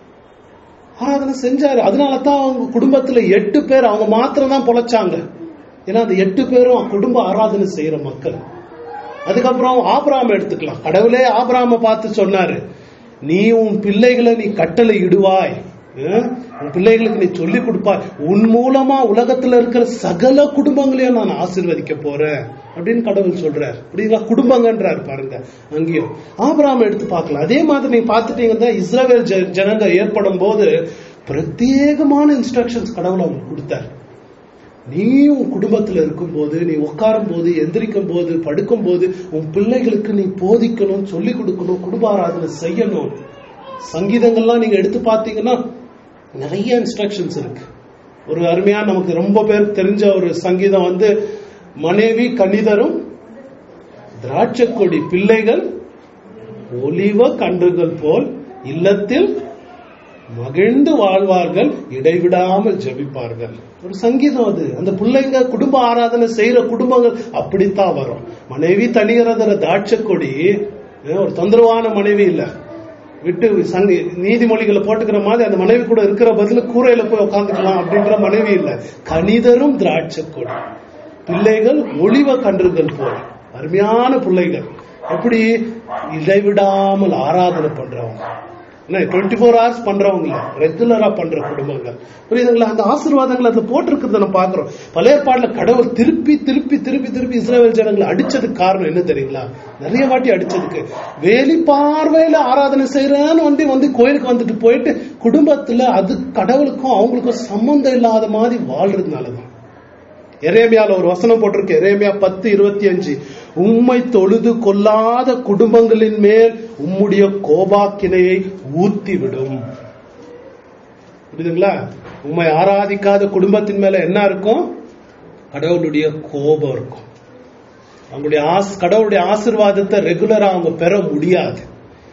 ஆராதனை செஞ்சாரு அதனால தான் அவங்க குடும்பத்துல எட்டு பேர் அவங்க மாத்திரம் தான் பொழைச்சாங்க ஏன்னா அந்த எட்டு பேரும் குடும்ப ஆராதனை செய்யற மக்கள் அதுக்கப்புறம் ஆபிராம எடுத்துக்கலாம் கடவுளே ஆபிராம பார்த்து சொன்னாரு நீ உன் பிள்ளைகளை நீ கட்டளை இடுவாய் அஹ், உன் பிள்ளைகளுக்கு நீ சொல்லி கொடுப்பாய் உன் மூலமா உலகத்துல இருக்கிற சகல குடும்பங்களையும் நான் ஆசீர்வதிக்க போறேன் அப்படின்னு கடவுள் சொல்றார் அப்படிங்களா குடும்பங்கன்றார் பாருங்க அங்கேயும் ஆபிராம எடுத்து பார்க்கலாம் அதே மாதிரி நீங்க பார்த்துட்டீங்கன்னா இஸ்ரவேல் ஜ- ஜனங்க ஏற்படும் போது பிரத்யேகமான இன்ஸ்ட்ரக்ஷன்ஸ் கடவுள் அவங்களுக்கு கொடுத்தார் நீ உன் குடும்பத்துல இருக்கும்போது நீ உட்காரும் போது எந்திரிக்கும் போது படுக்கும் போது உன் பிள்ளைகளுக்கு நீ போதிக்கணும் சொல்லிக் கொடுக்கணும் குடும்ப ஆராதனை செய்யணும் சங்கீதங்கள்லாம் நீங்க எடுத்து பார்த்தீங்கன்னா நிறைய இன்ஸ்ட்ரக்ஷன்ஸ் இருக்கு ஒரு அருமையா நமக்கு ரொம்ப பேருக்கு தெரிஞ்ச ஒரு சங்கீதம் வந்து மனைவி கணிதரும் திராட்சை கொடி பிள்ளைகள் ஒலிவ கன்றுகள் போல் இல்லத்தில் மகிழ்ந்து வாழ்வார்கள் இடைவிடாமல் ஜெபிப்பார்கள் ஒரு சங்கீதம் அது அந்த பிள்ளைங்க குடும்ப ஆராதனை செய்யற குடும்பங்கள் அப்படித்தான் வரும் மனைவி தனிகிறதுல திராட்சை கொடி அஹ், ஒரு தொந்தரவான மனைவி இல்ல விட்டு சங்கி நீதிமொழிகளை போட்டுக்கிற மாதிரி அந்த மனைவி கூட இருக்கிற பதில கூரையில போய் உட்காந்துக்கலாம் அப்படின்ற மனைவி இல்ல கணிதரும் திராட்சை கொடி பிள்ளைகள் ஒளிவ கன்றுகள் போல் அருமையான பிள்ளைகள் எப்படி இடைவிடாமல் ஆராதனை பண்றவங்க டுவெண்ட்டி ஃபோர் ஹவர்ஸ் பண்றவங்க இல்ல ரெகுலரா பண்ற குடும்பங்கள் புரியுதுங்களா அந்த ஆசீர்வாதங்கள் அதுல போட்டிருக்கிறத நம்ம பாக்குறோம் பழைய பாடல கடவுள் திருப்பி திருப்பி திருப்பி திருப்பி இஸ்ரேல் ஜனங்களை அடிச்சதுக்கு காரணம் என்ன தெரியுங்களா நிறைய வாட்டி அடிச்சதுக்கு வேலி பார்வையில ஆராதனை செய்யறேன்னு வந்து வந்து கோயிலுக்கு வந்துட்டு போயிட்டு குடும்பத்துல அது கடவுளுக்கும் அவங்களுக்கும் சம்பந்தம் இல்லாத மாதிரி வாழ்றதுனாலதான் எரேமியால ஒரு வசனம் போட்டிருக்கு எரேமியா பத்து இருபத்தி அஞ்சு உம்மை தொழுது கொள்ளாத குடும்பங்களின் மேல் உம்முடைய கோபாக்கினையை ஊத்திவிடும் புரியுதுங்களா உம்மை ஆராதிக்காத குடும்பத்தின் மேல என்ன இருக்கும் கடவுளுடைய கோபம் இருக்கும் அவங்களுடைய ஆஸ் கடவுளுடைய ஆசீர்வாதத்தை ரெகுலரா அவங்க பெற முடியாது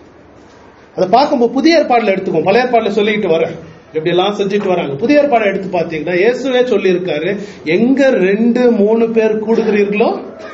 அதை பார்க்கும்போது புதிய ஏற்பாடுல எடுத்துக்கோ பழைய ஏற்பாடுல சொல்லிட்டு வரேன் இப்படி எல்லாம் செஞ்சுட்டு வராங்க புதிய ஏற்பாடு எடுத்து பாத்தீங்கன்னா இயேசுவே சொல்லியிருக்காரு எங்க ரெண்டு மூணு பேர் கூடுகிறீர்களோ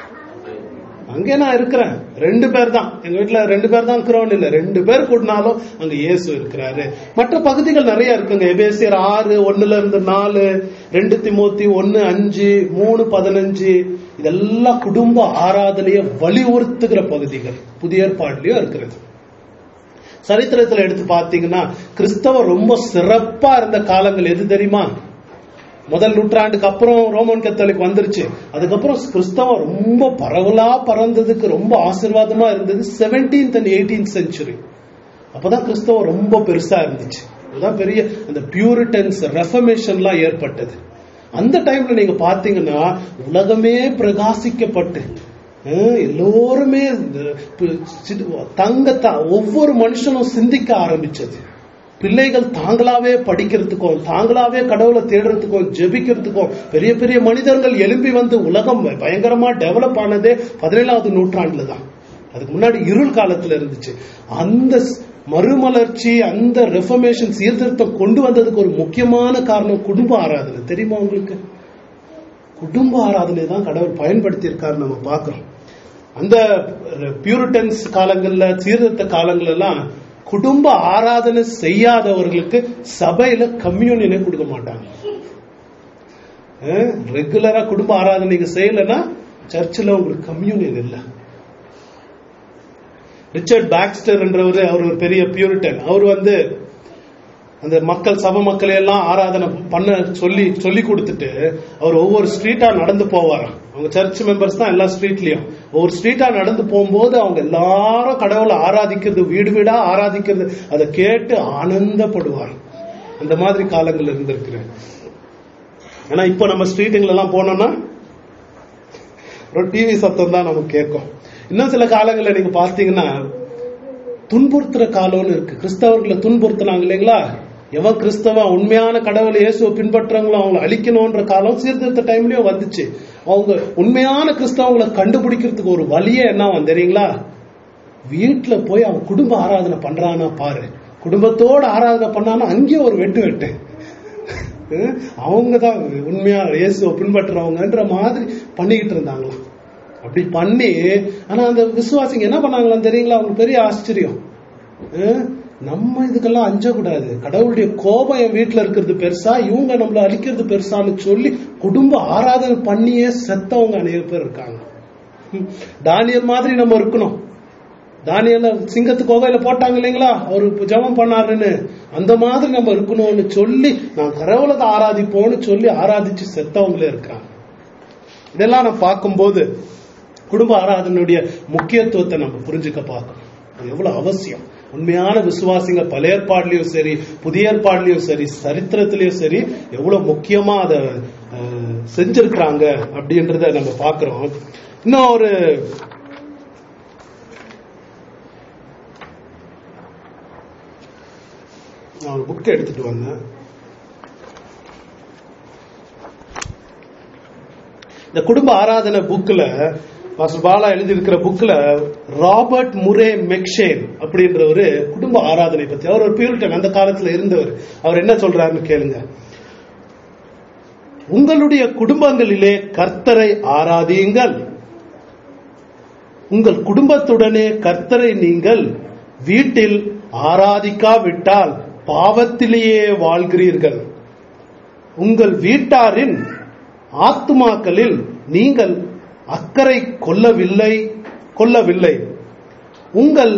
அங்கே நான் இருக்கிறேன் ரெண்டு பேர் தான் எங்க வீட்டுல ரெண்டு பேர் தான் இருக்கிறோம்னு இல்ல ரெண்டு பேர் கூட்டினாலும் அங்க இயேசு இருக்கிறாரு மற்ற பகுதிகள் நிறைய இருக்குங்க எபேசியர் ஆறு ஒண்ணுல இருந்து நாலு ரெண்டு திமோத்தி ஒன்னு அஞ்சு மூணு பதினஞ்சு இதெல்லாம் குடும்ப ஆராதனையை வலியுறுத்துகிற பகுதிகள் புதிய ஏற்பாடுலயும் இருக்கிறது சரித்திரத்துல எடுத்து பாத்தீங்கன்னா கிறிஸ்தவம் ரொம்ப சிறப்பா இருந்த காலங்கள் எது தெரியுமா முதல் நூற்றாண்டுக்கு அப்புறம் ரோமன் கத்தோலிக் வந்துருச்சு அதுக்கப்புறம் கிறிஸ்தவம் ரொம்ப பரவலா பறந்ததுக்கு ரொம்ப ஆசீர்வாதமா இருந்தது செவன்டீன்த் அண்ட் எயிட்டீன்த் செஞ்சுரி அப்பதான் கிறிஸ்தவம் ரொம்ப பெருசா இருந்துச்சு அதுதான் பெரிய அந்த பியூரிட்டன்ஸ் ரெஃபர்மேஷன்லாம் ஏற்பட்டது அந்த டைம்ல நீங்க பாத்தீங்கன்னா உலகமே பிரகாசிக்கப்பட்டு அஹ், எல்லோருமே இந்த பி- சி- தங்க த- ஒவ்வொரு மனுஷனும் சிந்திக்க ஆரம்பிச்சது பிள்ளைகள் தாங்களாவே படிக்கிறதுக்கும் தாங்களாவே கடவுளை தேடுறதுக்கும் ஜெபிக்கிறதுக்கும் பெரிய பெரிய மனிதர்கள் எழும்பி வந்து உலகம் பயங்கரமா டெவலப் ஆனதே பதினேழாவது நூற்றாண்டுல தான் அதுக்கு முன்னாடி இருள் காலத்துல இருந்துச்சு அந்த ஸ்- மறுமலர்ச்சி அந்த ரெஃபர்மேஷன் சீர்திருத்தம் கொண்டு வந்ததுக்கு ஒரு முக்கியமான காரணம் குடும்ப ஆராதனை தெரியுமா உங்களுக்கு குடும்ப ஆராதனை தான் கடவுள் பயன்படுத்தி இருக்காரு நம்ம பார்க்கிறோம் அந்த பியூரிட்டன்ஸ் காலங்கள்ல சீர்திருத்த காலங்கள் எல்லாம் குடும்ப ஆராதனை செய்யாதவர்களுக்கு சபையில கம்யூனியனே கொடுக்க மாட்டாங்க ரெகுலரா குடும்ப ஆராதனை நீங்க செய்யலைன்னா சர்ச்சில் உங்களுக்கு கம்யூனியன் இல்லை ரிச்சர்ட் பாக்ஸ்டர் என்றவர் அவர் ஒரு பெரிய பியூரிட்டன் அவர் வந்து அந்த மக்கள் சபை மக்களை எல்லாம் ஆராதனை பண்ண சொல்லி சொல்லி கொடுத்துட்டு அவர் ஒவ்வொரு ஸ்ட்ரீட்டா நடந்து போவாராம் அவங்க சர்ச் மெம்பர்ஸ் தான் எல்லா ஸ்ட்ரீட்லயும் ஒவ்வொரு ஸ்ட்ரீட்டா நடந்து போகும்போது அவங்க எல்லாரும் கடவுளை ஆராதிக்கிறது வீடு வீடா ஆராதிக்கிறது அதை கேட்டு ஆனந்தப்படுவார் அந்த மாதிரி காலங்கள் இருந்திருக்கிறேன் ஆனா இப்போ நம்ம ஸ்ட்ரீட்டுங்கள எல்லாம் போனோம்னா ஒரு டிவி சத்தம் தான் நமக்கு கேட்கும் இன்னும் சில காலங்களில் நீங்க பார்த்தீங்கன்னா துன்புறுத்துற காலம்னு இருக்கு கிறிஸ்தவர்களை துன்புறுத்தினாங்க இல்லைங்களா எவன் கிறிஸ்தவன் உண்மையான கடவுளை இயேசுவை பின்பற்றவங்களும் அவங்களை அழிக்கணும்ன்ற காலம் சீர்திருத்த டைம்லயும் வந்துச்சு அவங்க உண்மையான கிறிஸ்தவங்களை கண்டுபிடிக்கிறதுக்கு ஒரு வழியே என்ன தெரியுங்களா வீட்டுல போய் அவன் குடும்ப ஆராதனை பண்றானா பாரு குடும்பத்தோட ஆராதனை பண்ணானா அங்கேயே ஒரு வெட்டு வெட்டு அவங்க தான் உண்மையா இயேசுவை பின்பற்றுறவங்கன்ற மாதிரி பண்ணிக்கிட்டு இருந்தாங்களாம் அப்படி பண்ணி ஆனா அந்த விசுவாசிங்க என்ன பண்ணாங்களாம் தெரியுங்களா அவங்களுக்கு பெரிய ஆச்சரியம் அஹ், நம்ம இதுக்கெல்லாம் அஞ்சக்கூடாது கடவுளுடைய கோபம் என் வீட்டுல இருக்கிறது பெருசா இவங்க நம்மள அழிக்கிறது பெருசான்னு சொல்லி குடும்ப ஆராதனை பண்ணியே செத்தவங்க அநேக பேர் இருக்காங்க ம். தானியல் மாதிரி நம்ம இருக்கணும் தானியல சிங்கத்து கோவையில போட்டாங்க இல்லைங்களா அவரு இப்ப ஜெபம் பண்ணாருன்னு அந்த மாதிரி நம்ம இருக்கணும்னு சொல்லி நான் கடவுளை தான் ஆராதிப்போம்னு சொல்லி ஆராதிச்சு செத்தவங்களே இருக்காங்க இதெல்லாம் நான் பார்க்கும்போது குடும்ப ஆராதனுடைய முக்கியத்துவத்தை நம்ம புரிஞ்சுக்க பார்க்கணும் அது எவ்வளவு அவசியம் உண்மையான விசுவாசிங்க பழைய ஏற்பாடுலயும் சரி புதிய ஏற்பாடுலயும் சரி சரித்திரத்திலயும் சரி எவ்வளவு முக்கியமா அதை அஹ், செஞ்சிருக்கிறாங்க அப்படின்றத நம்ம பார்க்கிறோம் இன்னும் ஒரு நான் ஒரு புக் எடுத்துட்டு வந்தேன் இந்த குடும்ப ஆராதனை புக்ல மாஸ்டர் பாலா எழுதியிருக்கிற புக்ல ராபர்ட் முரே மெக்ஷேன் அப்படின்றவரு குடும்ப ஆராதனை பத்தி அவர் ஒரு பியூரிட்டன் அந்த காலத்துல இருந்தவர் அவர் என்ன சொல்றாருன்னு கேளுங்க உங்களுடைய குடும்பங்களிலே கர்த்தரை ஆராதியுங்கள் உங்கள் குடும்பத்துடனே கர்த்தரை நீங்கள் வீட்டில் ஆராதிக்காவிட்டால் பாவத்திலேயே வாழ்கிறீர்கள் உங்கள் வீட்டாரின் ஆத்துமாக்களில் நீங்கள் அக்கறை கொள்ளவில்லை கொள்ளவில்லை உங்கள்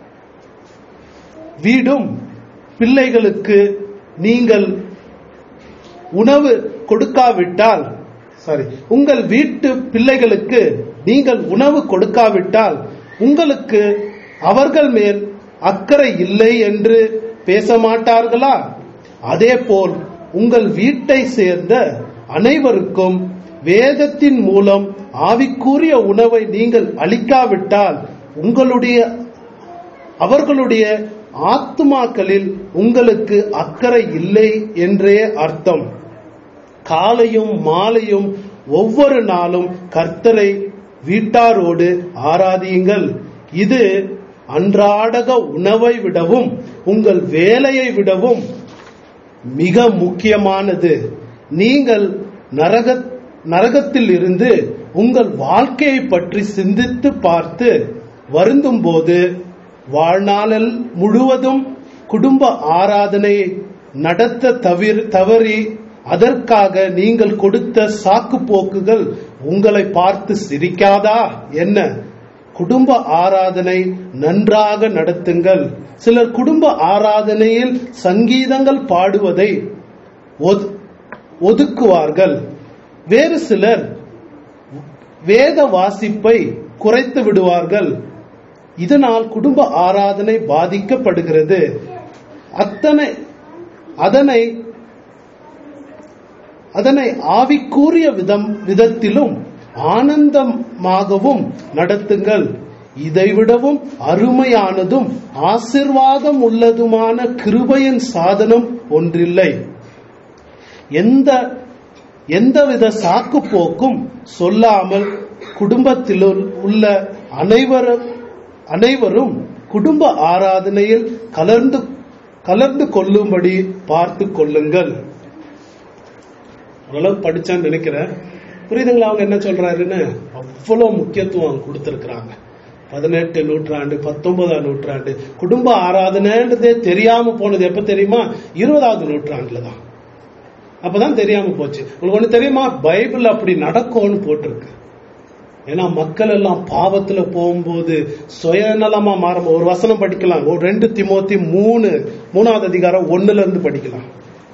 வீடும் பிள்ளைகளுக்கு நீங்கள் உணவு கொடுக்காவிட்டால் சாரி உங்கள் வீட்டு பிள்ளைகளுக்கு நீங்கள் உணவு கொடுக்காவிட்டால் உங்களுக்கு அவர்கள் மேல் அக்கறை இல்லை என்று பேச மாட்டார்களா அதேபோல் உங்கள் வீட்டை சேர்ந்த அனைவருக்கும் வேதத்தின் மூலம் ஆவிக்குரிய உணவை நீங்கள் அளிக்காவிட்டால் உங்களுடைய அவர்களுடைய ஆத்துமாக்களில் உங்களுக்கு அக்கறை இல்லை என்றே அர்த்தம் காலையும் மாலையும் ஒவ்வொரு நாளும் கர்த்தரை வீட்டாரோடு ஆராதியுங்கள் இது அன்றாடக உணவை விடவும் உங்கள் வேலையை விடவும் மிக முக்கியமானது நீங்கள் நரக நரகத்தில் இருந்து உங்கள் வாழ்க்கையை பற்றி சிந்தித்து பார்த்து வருந்தும் போது வாழ்நாளில் முழுவதும் குடும்ப ஆராதனை நடத்த தவிர தவறி அதற்காக நீங்கள் கொடுத்த சாக்கு போக்குகள் உங்களை பார்த்து சிரிக்காதா என்ன குடும்ப ஆராதனை நன்றாக நடத்துங்கள் சிலர் குடும்ப ஆராதனையில் சங்கீதங்கள் பாடுவதை ஒது- ஒதுக்குவார்கள் வேறு சிலர் வேத வாசிப்பை குறைத்து விடுவார்கள் இதனால் குடும்ப ஆராதனை பாதிக்கப்படுகிறது அத்தனை அதனை அதனை ஆவிக்கூறிய விதம் விதத்திலும் ஆனந்தமாகவும் நடத்துங்கள் இதைவிடவும் அருமையானதும் ஆசிர்வாதம் உள்ளதுமான கிருபையின் சாதனம் ஒன்றில்லை எந்த எந்தவித சாக்கு போக்கும் சொல்லாமல் குடும்பத்தில் உள்ள அனைவரும் அனைவரும் குடும்ப ஆராதனையில் கலந்து கலந்து கொள்ளும்படி பார்த்து கொள்ளுங்கள் ஓரளவு படிச்சான்னு நினைக்கிறேன் புரியுதுங்களா அவங்க என்ன சொல்றாருன்னு அவ்வளவு முக்கியத்துவம் அவங்க கொடுத்திருக்கிறாங்க பதினெட்டு நூற்றாண்டு பத்தொன்பதாம் நூற்றாண்டு குடும்ப ஆராதனைன்றதே தெரியாம போனது எப்ப தெரியுமா இருபதாவது நூற்றாண்டுல தான் அப்பதான் தெரியாம போச்சு உங்களுக்கு ஒண்ணு தெரியுமா பைபிள் அப்படி நடக்கும்னு போட்டிருக்கு ஏன்னா மக்கள் எல்லாம் பாவத்துல போகும்போது சுயநலமா மாற ஒரு வசனம் படிக்கலாம் ஒரு ரெண்டு திமோத்தி மூணு மூணாவது அதிகாரம் ஒண்ணுல இருந்து படிக்கலாம்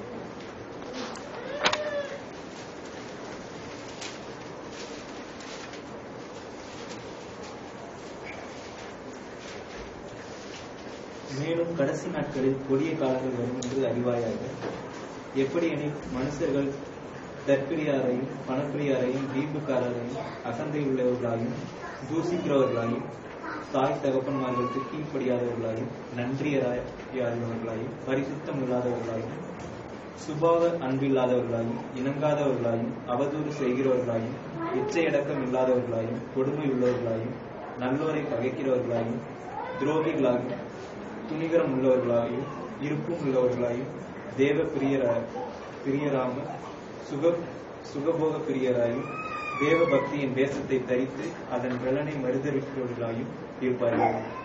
மேலும் கடைசி நாட்களில் கொடிய காலங்கள் வரும் என்று அறிவாயாக எப்படி எனில் மனுஷர்கள் தற்பிரியாரையும் பணப்பிரியாரையும் வீம்புக்காரரையும் அசந்தையுள்ளவர்களாயும் தூசிக்கிறவர்களாயும் தாய் தகப்பன்மார்களுக்கு கீழ்ப்படியாதவர்களாயும் நன்றியராயாதவர்களாயும் பரிசுத்தம் இல்லாதவர்களாயும் சுபாவ அன்பில்லாதவர்களாயும் இணங்காதவர்களாயும் அவதூறு செய்கிறவர்களாயும் இச்சையடக்கம் இல்லாதவர்களாயும் கொடுமை உள்ளவர்களாயும் நல்லோரை பகைக்கிறவர்களாயும் துரோகிகளாயும் துணிகரம் உள்ளவர்களாயும் இருப்பும் உள்ளவர்களாயும் தேவ பிரியரா பிரியராம சுக சுகபோக பிரியராயும் தேவ பக்தியின் வேஷத்தை தரித்து அதன் பலனை மறுதளிக்கிறவர்களாயும் இருப்பார்கள்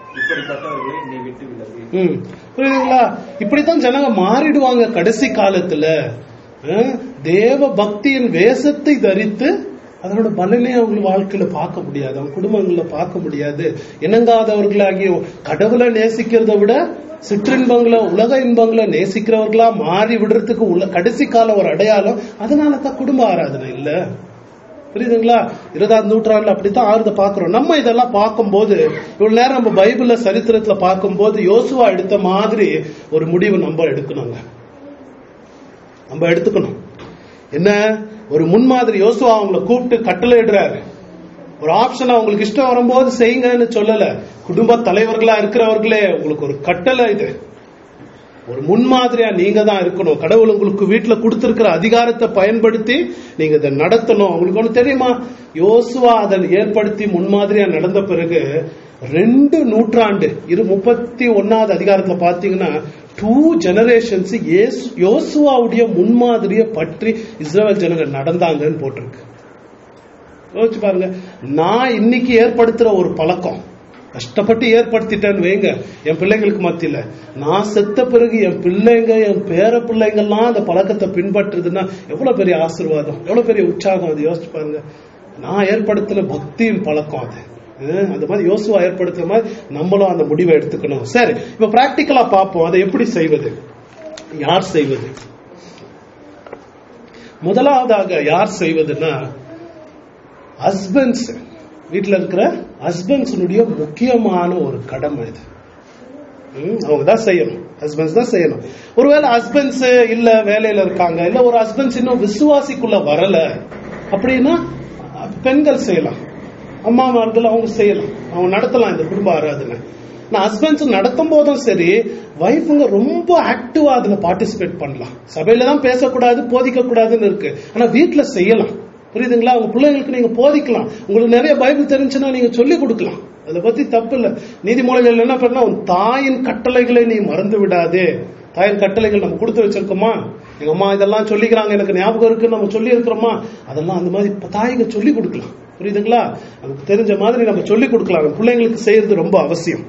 இப்படிப்பட்டவர்களை நீ விட்டு விலகு ம். புரியுதுங்களா இப்படித்தான் ஜனங்க மாறிடுவாங்க கடைசி காலத்துல அஹ், தேவ பக்தியின் வேஷத்தை தரித்து அதனோட பலனே அவங்க வாழ்க்கையில பார்க்க முடியாது அவங்க குடும்பங்கள்ல பார்க்க முடியாது இணங்காதவர்களாகிய கடவுளை நேசிக்கிறதை விட சிற்றின்பங்களை உலக இன்பங்களை நேசிக்கிறவர்களா மாறி விடுறதுக்கு உள்ள கடைசி கால ஒரு அடையாளம் அதனால தான் குடும்ப ஆராதனை இல்ல புரியுதுங்களா இருபதாம் நூற்றாண்டுல அப்படித்தான் ஆறுத பாக்குறோம் நம்ம இதெல்லாம் பார்க்கும்போது இவ்வளவு நேரம் நம்ம பைபிள்ல சரித்திரத்துல பார்க்கும்போது யோசுவா எடுத்த மாதிரி ஒரு முடிவு நம்ம எடுக்கணுங்க நம்ம எடுத்துக்கணும் என்ன ஒரு முன்மாதிரி யோசுவா அவங்கள கூப்பிட்டு கட்டளை இடுறாரு ஒரு ஆப்ஷன் அவங்களுக்கு இஷ்டம் வரும்போது செய்யுங்கன்னு சொல்லல குடும்ப தலைவர்களா இருக்கிறவர்களே உங்களுக்கு ஒரு கட்டளை இது ஒரு முன்மாதிரியா நீங்க தான் இருக்கணும் கடவுள் உங்களுக்கு வீட்டுல கொடுத்திருக்கிற அதிகாரத்தை பயன்படுத்தி நீங்க இதை நடத்தணும் உங்களுக்கு ஒண்ணு தெரியுமா யோசுவா அதை ஏற்படுத்தி முன்மாதிரியா நடந்த பிறகு ரெண்டு நூற்றாண்டு இரு முப்பத்தி ஒன்னாவது அதிகாரத்துல பாத்தீங்கன்னா டூ ஜெனரேஷன்ஸ் யோசுவாவுடைய முன்மாதிரியை பற்றி இஸ்ரேல் ஜனங்க நடந்தாங்கன்னு போட்டிருக்கு யோசிச்சு பாருங்க நான் இன்னைக்கு ஏற்படுத்துற ஒரு பழக்கம் கஷ்டப்பட்டு ஏற்படுத்திட்டேன்னு வைங்க என் பிள்ளைங்களுக்கு மத்தியில நான் செத்த பிறகு என் பிள்ளைங்க என் பேர பிள்ளைங்கள்லாம் அந்த பழக்கத்தை பின்பற்றுதுன்னா எவ்வளவு பெரிய ஆசீர்வாதம் எவ்வளவு பெரிய உற்சாகம் அது யோசிச்சு பாருங்க நான் ஏற்படுத்தின பக்தியின் பழக்கம் அது அஹ் அந்த மாதிரி யோசுவா ஏற்படுத்துற மாதிரி நம்மளும் அந்த முடிவை எடுத்துக்கணும் சரி இப்ப பிராக்டிக்கலா பார்ப்போம் அதை எப்படி செய்வது யார் செய்வது முதலாவதாக யார் செய்வதுன்னா ஹஸ்பண்ட்ஸ் வீட்டில் இருக்கிற ஹஸ்பண்ட்ஸினுடைய முக்கியமான ஒரு கடமை இது ம், அவங்க தான் செய்யணும் ஹஸ்பண்ட்ஸ் தான் செய்யணும் ஒருவேளை ஹஸ்பண்ட்ஸ் இல்ல வேலையில இருக்காங்க இல்ல ஒரு ஹஸ்பண்ட்ஸ் இன்னும் விசுவாசிக்குள்ள வரல அப்படின்னா பெண்கள் செய்யலாம் அம்மாமார்கள் அவங்க செய்யலாம் அவங்க நடத்தலாம் இந்த குடும்ப ஆராதனை நான் ஹஸ்பண்ட்ஸ் நடத்தும் போதும் சரி வைஃபுங்க ரொம்ப ஆக்டிவா அதுல பார்ட்டிசிபேட் பண்ணலாம் சபையில தான் பேசக்கூடாது போதிக்க கூடாதுன்னு இருக்கு ஆனா வீட்டுல செய்யலாம் புரியுதுங்களா உங்க பிள்ளைங்களுக்கு நீங்க போதிக்கலாம் உங்களுக்கு நிறைய பைபிள் தெரிஞ்சுன்னா நீங்க சொல்லி கொடுக்கலாம் அதை பத்தி தப்பு இல்ல நீதிமொழிகள் என்ன பண்ணா உன் தாயின் கட்டளைகளை நீ மறந்து விடாதே தாயின் கட்டளைகள் நம்ம கொடுத்து வச்சிருக்கோமா எங்க அம்மா இதெல்லாம் சொல்லிக்கிறாங்க எனக்கு ஞாபகம் இருக்கு நம்ம சொல்லி இருக்கிறோமா அதெல்லாம் அந்த மாதிரி இப்ப தாய்ங்க சொல்லி கொடுக்கலாம் புரியுதுங்களா நமக்கு தெரிஞ்ச மாதிரி நம்ம சொல்லி கொடுக்கலாம் நம்ம பிள்ளைங்களுக்கு செய்யறது ரொம்ப அவசியம்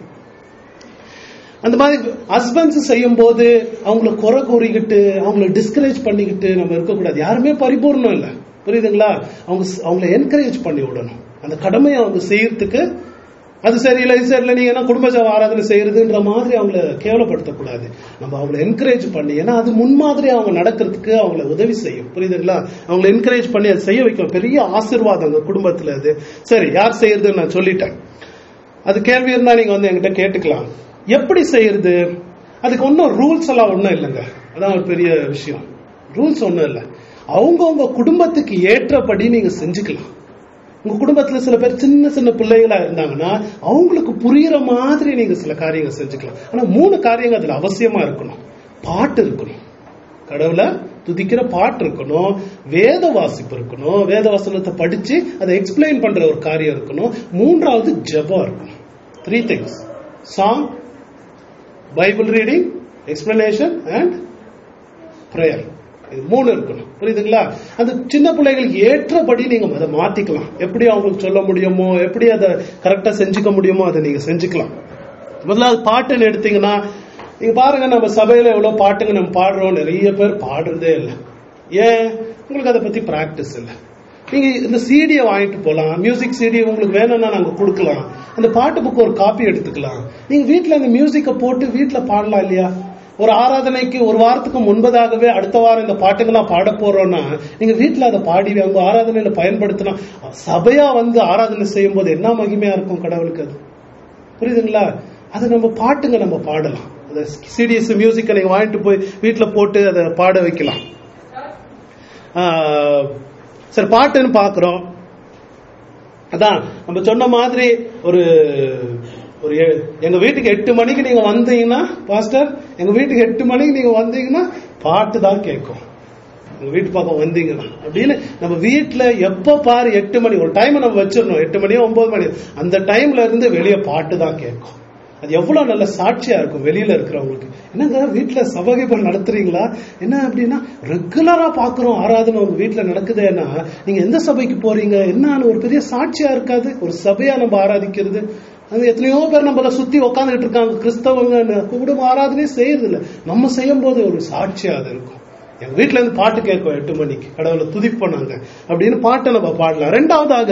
அந்த மாதிரி ஹஸ்பண்ட்ஸ் செய்யும் போது அவங்கள குறை கூறிக்கிட்டு அவங்கள டிஸ்கரேஜ் பண்ணிக்கிட்டு நம்ம இருக்கக்கூடாது யாருமே பரிபூர்ணம் இல்லை புரியுதுங்களா அவங்க அவங்கள என்கரேஜ் பண்ணி விடணும் அந்த கடமையை அவங்க செய்யறதுக்கு அது சரியில்லை இது சரியில்லை நீங்க என்ன குடும்ப சேவை ஆராதனை செய்யறதுன்ற மாதிரி அவங்கள கேவலப்படுத்தக்கூடாது நம்ம அவங்கள என்கரேஜ் பண்ணி ஏன்னா அது முன்மாதிரி அவங்க நடக்கிறதுக்கு அவங்கள உதவி செய்யும் புரியுதுங்களா அவங்கள என்கரேஜ் பண்ணி அதை செய்ய வைக்கும் பெரிய ஆசீர்வாதம் அந்த குடும்பத்துல அது சரி யார் செய்யறதுன்னு நான் சொல்லிட்டேன் அது கேள்வி இருந்தா நீங்க வந்து என்கிட்ட கேட்டுக்கலாம் எப்படி செய்யறது அதுக்கு ஒன்றும் ரூல்ஸ் எல்லாம் ஒன்றும் இல்லைங்க அதான் ஒரு பெரிய விஷயம் ரூல்ஸ் ஒன்றும் இல்லை அவங்கவுங்க குடும்பத்துக்கு ஏற்றபடி நீங்க செஞ்சுக்கலாம் உங்க குடும்பத்துல சில பேர் சின்ன சின்ன பிள்ளைகளா இருந்தாங்கன்னா அவங்களுக்கு புரியுற மாதிரி நீங்க சில காரியங்கள் செஞ்சுக்கலாம் ஆனா மூணு காரியங்கள் அதுல அவசியமா இருக்கணும் பாட்டு இருக்கணும் கடவுளை துதிக்கிற பாட்டு இருக்கணும் வேத வாசிப்பு இருக்கணும் வேத வசனத்தை படிச்சு அதை எக்ஸ்பிளைன் பண்ற ஒரு காரியம் இருக்கணும் மூன்றாவது ஜெபம் இருக்கணும் three things song Bible reading explanation and prayer இது மூணு இருக்கணும் புரியுதுங்களா அந்த சின்ன பிள்ளைகளுக்கு ஏற்றபடி நீங்க அதை மாத்திக்கலாம் எப்படி அவங்களுக்கு சொல்ல முடியுமோ எப்படி அதை கரெக்டா செஞ்சுக்க முடியுமோ அதை நீங்க செஞ்சுக்கலாம் முதலாவது பாட்டுன்னு எடுத்தீங்கன்னா நீங்க பாருங்க நம்ம சபையில எவ்வளவு பாட்டுங்க நம்ம பாடுறோம் நிறைய பேர் பாடுறதே இல்லை ஏன் உங்களுக்கு அதை பத்தி பிராக்டிஸ் இல்லை நீங்க இந்த சிடியை வாங்கிட்டு போலாம் மியூசிக் சிடி உங்களுக்கு வேணும்னா நாங்க கொடுக்கலாம் அந்த பாட்டு புக்கு ஒரு காப்பி எடுத்துக்கலாம் நீங்க வீட்ல அந்த மியூசிக்கை போட்டு வீட்ல பாடலாம் இல்லையா ஒரு ஆராதனைக்கு ஒரு வாரத்துக்கு முன்பதாகவே அடுத்த வாரம் இந்த பாட்டுங்கெல்லாம் பாட போறோம்னா நீங்க வீட்ல அதை பாடி உங்க ஆராதனையில பயன்படுத்தினா சபையா வந்து ஆராதனை செய்யும் போது என்ன மகிமையா இருக்கும் கடவுளுக்கு அது புரியுதுங்களா அது நம்ம பாட்டுங்க நம்ம பாடலாம் அந்த சிடிஎஸ் மியூசிக்கை நீங்க வாங்கிட்டு போய் வீட்டுல போட்டு அதை பாட வைக்கலாம் ஆஹ், சரி பாட்டுன்னு பாக்குறோம் அதான் நம்ம சொன்ன மாதிரி ஒரு ஒரு எ- எங்க வீட்டுக்கு எட்டு மணிக்கு நீங்க வந்தீங்கன்னா பாஸ்டர் எங்க வீட்டுக்கு எட்டு மணிக்கு நீங்க வந்தீங்கன்னா பாட்டு தான் கேட்கும் உங்க வீட்டு பக்கம் வந்தீங்கன்னா அப்படின்னு நம்ம வீட்டுல எப்ப பாரு எட்டு மணி ஒரு டைம் நம்ம வச்சிடணும் எட்டு மணியோ ஒன்பது மணி அந்த டைம்ல இருந்து வெளியே பாட்டு தான் கேட்கும் அது எவ்வளவு நல்ல சாட்சியா இருக்கும் வெளியில இருக்கிறவங்களுக்கு என்னங்க வீட்டுல சபகிபம் நடத்துறீங்களா என்ன அப்படின்னா ரெகுலரா பாக்குறோம் ஆராதனை உங்க வீட்டுல நடக்குதுன்னா நீங்க எந்த சபைக்கு போறீங்க என்னன்னு ஒரு பெரிய சாட்சியா இருக்காது ஒரு சபையா நம்ம ஆராதிக்கிறது அது எத்தனையோ பேர் நம்மள சுத்தி உட்காந்துட்டு இருக்காங்க கிறிஸ்தவங்க கும்பிடும் ஆராதனையே செய்யறது இல்ல நம்ம செய்யும் போது ஒரு சாட்சியா அது இருக்கும் எங்க வீட்டுல இருந்து பாட்டு கேட்கும் எட்டு மணிக்கு கடவுளை துதிப்போம் நாங்க அப்படின்னு பாட்டை நம்ம பாடலாம் ரெண்டாவதாக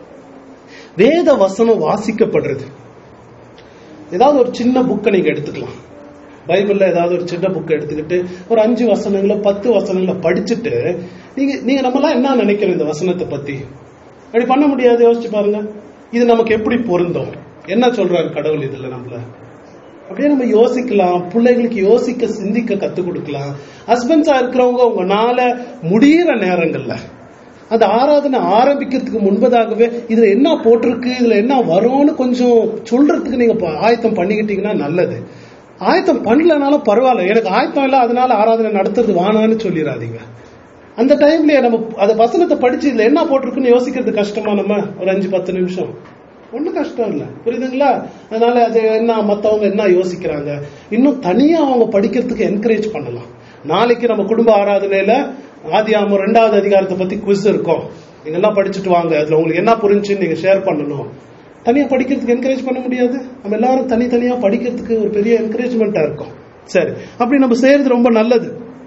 வேத வசனம் வாசிக்கப்படுறது ஏதாவது ஒரு சின்ன புக்கை நீங்க எடுத்துக்கலாம் பைபிள்ல ஏதாவது ஒரு சின்ன புக்கை எடுத்துக்கிட்டு ஒரு அஞ்சு வசனங்களோ பத்து வசனங்களோ படிச்சுட்டு நீங்க நீங்க நம்மலாம் என்ன நினைக்கிறோம் இந்த வசனத்தை பத்தி அப்படி பண்ண முடியாது யோசிச்சு பாருங்க இது நமக்கு எப்படி பொருந்தும் என்ன சொல்றாரு கடவுள் இதுல நம்மள அப்படியே நம்ம யோசிக்கலாம் பிள்ளைகளுக்கு யோசிக்க சிந்திக்க கத்து கொடுக்கலாம் ஹஸ்பண்ட்ஸா இருக்கிறவங்க உங்களால முடியிற நேரங்கள்ல அந்த ஆராதனை ஆரம்பிக்கிறதுக்கு முன்பதாகவே இதுல என்ன போட்டிருக்கு இதுல என்ன வரும்னு கொஞ்சம் சொல்றதுக்கு நீங்க ப- ஆயத்தம் பண்ணிக்கிட்டீங்கன்னா நல்லது ஆயத்தம் பண்ணலனாலும் பரவாயில்ல எனக்கு ஆயத்தம் இல்லை அதனால ஆராதனை நடத்துறது வானான்னு சொல்லிடாதீங்க அந்த டைம்லயே நம்ம அந்த வசனத்தை படிச்சு இதுல என்ன போட்டிருக்குன்னு யோசிக்கிறது கஷ்டமா நம்ம ஒரு அஞ்சு பத்து நிமிஷம் ஒண்ணும் கஷ்டம் இல்ல புரியுதுங்களா அதனால அது என்ன மத்தவங்க என்ன யோசிக்கிறாங்க இன்னும் தனியா அவங்க படிக்கிறதுக்கு என்கரேஜ் பண்ணலாம் நாளைக்கு நம்ம குடும்ப ஆராதனையில ஆதியாமம் ரெண்டாவது அதிகாரத்தை பத்தி குவிஸ் இருக்கும் நீங்க எல்லாம் படிச்சுட்டு வாங்க அதுல உங்களுக்கு என்ன புரிஞ்சுன்னு நீங்க ஷேர் பண்ணணும் தனியா படிக்கிறதுக்கு என்கரேஜ் பண்ண முடியாது நம்ம எல்லாரும் தனித்தனியா படிக்கிறதுக்கு ஒரு பெரிய என்கரேஜ்மெண்டா இருக்கும் சரி அப்படி நம்ம செய்யறது ரொம்ப நல்லது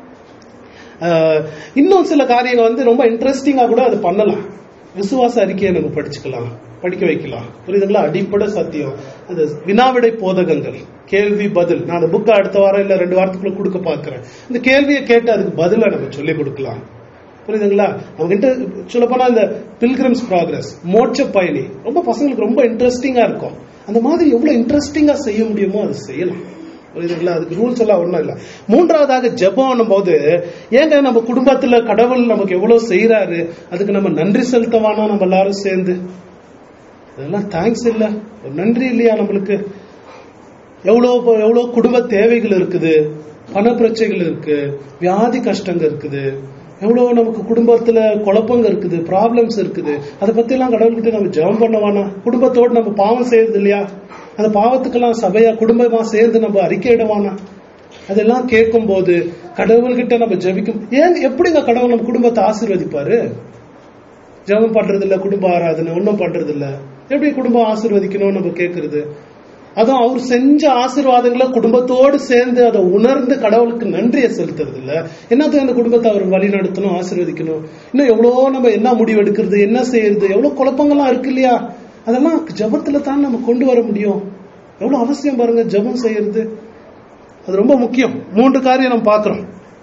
ஆஹ் இன்னும் சில காரியங்கள் வந்து ரொம்ப இன்ட்ரெஸ்டிங்கா கூட அது பண்ணலாம் விசுவாச அறிக்கையை நம்ம படிச்சுக்கலாம் படிக்க வைக்கலாம் புரியுதுங்களா அடிப்படை சத்தியம் அந்த வினாவிடை போதகங்கள் கேள்வி பதில் நான் அந்த புக்கை அடுத்த வாரம் இல்ல ரெண்டு வாரத்துக்குள்ள கொடுக்க பார்க்கிறேன் இந்த கேள்வியை கேட்டு அதுக்கு பதிலை நம்ம சொல்லிக் கொடுக்கலாம் புரியுதுங்களா அவங்க சொல்ல போனா இந்த பில்கிரம்ஸ் ப்ராக்ரஸ் மோட்ச பயணி ரொம்ப பசங்களுக்கு ரொம்ப இன்ட்ரெஸ்டிங்கா இருக்கும் அந்த மாதிரி எவ்வளவு இன்ட்ரெஸ்டிங்கா செய்ய முடியுமோ அதை செய்யலாம் புரியுதுங்களா அதுக்கு ரூல்ஸ் எல்லாம் ஒண்ணும் இல்ல மூன்றாவதாக ஜெபம் போது ஏங்க நம்ம குடும்பத்துல கடவுள் நமக்கு எவ்வளவு செய்யறாரு அதுக்கு நம்ம நன்றி செலுத்தவானா நம்ம எல்லாரும் சேர்ந்து அதெல்லாம் தேங்க்ஸ் இல்ல ஒரு நன்றி இல்லையா நம்மளுக்கு எவ்வளவு எவ்வளவு குடும்ப தேவைகள் இருக்குது பண பிரச்சனைகள் இருக்கு வியாதி கஷ்டங்கள் இருக்குது எவ்வளவு நமக்கு குடும்பத்துல குழப்பங்க இருக்குது ப்ராப்ளம்ஸ் இருக்குது அதை பத்தி எல்லாம் கடவுள்கிட்ட நம்ம ஜெபம் பண்ணவானா குடும்பத்தோடு நம்ம பாவம் செய்யறது இல்லையா அந்த பாவத்துக்கெல்லாம் சபையா குடும்பமா சேர்ந்து நம்ம அறிக்கையிடவானா அதெல்லாம் கேட்கும் போது கடவுள்கிட்ட நம்ம ஜெபிக்கும் ஏன் எப்படிங்க கடவுள் நம்ம குடும்பத்தை ஆசீர்வதிப்பாரு ஜெபம் பண்றது இல்ல குடும்ப ஆராதனை ஒன்றும் பண்றது இல்ல எப்படி குடும்பம் ஆசீர்வதிக்கணும் நம்ம கேட்கறது அதுவும் அவர் செஞ்ச ஆசீர்வாதங்களை குடும்பத்தோடு சேர்ந்து அதை உணர்ந்து கடவுளுக்கு நன்றியை செலுத்துறது இல்ல என்னத்துக்கு அந்த குடும்பத்தை அவர் வழி நடத்தணும் ஆசீர்வதிக்கணும் இன்னும் எவ்வளவோ நம்ம என்ன முடிவு எடுக்கிறது என்ன செய்யறது எவ்வளவு குழப்பங்கள்லாம் இருக்கு இல்லையா அதெல்லாம் ஜபத்துல தான் நம்ம கொண்டு வர முடியும் எவ்வளவு அவசியம் பாருங்க ஜபம் செய்யறது அது ரொம்ப முக்கியம் மூன்று காரியம் நம்ம பார்க்கிறோம்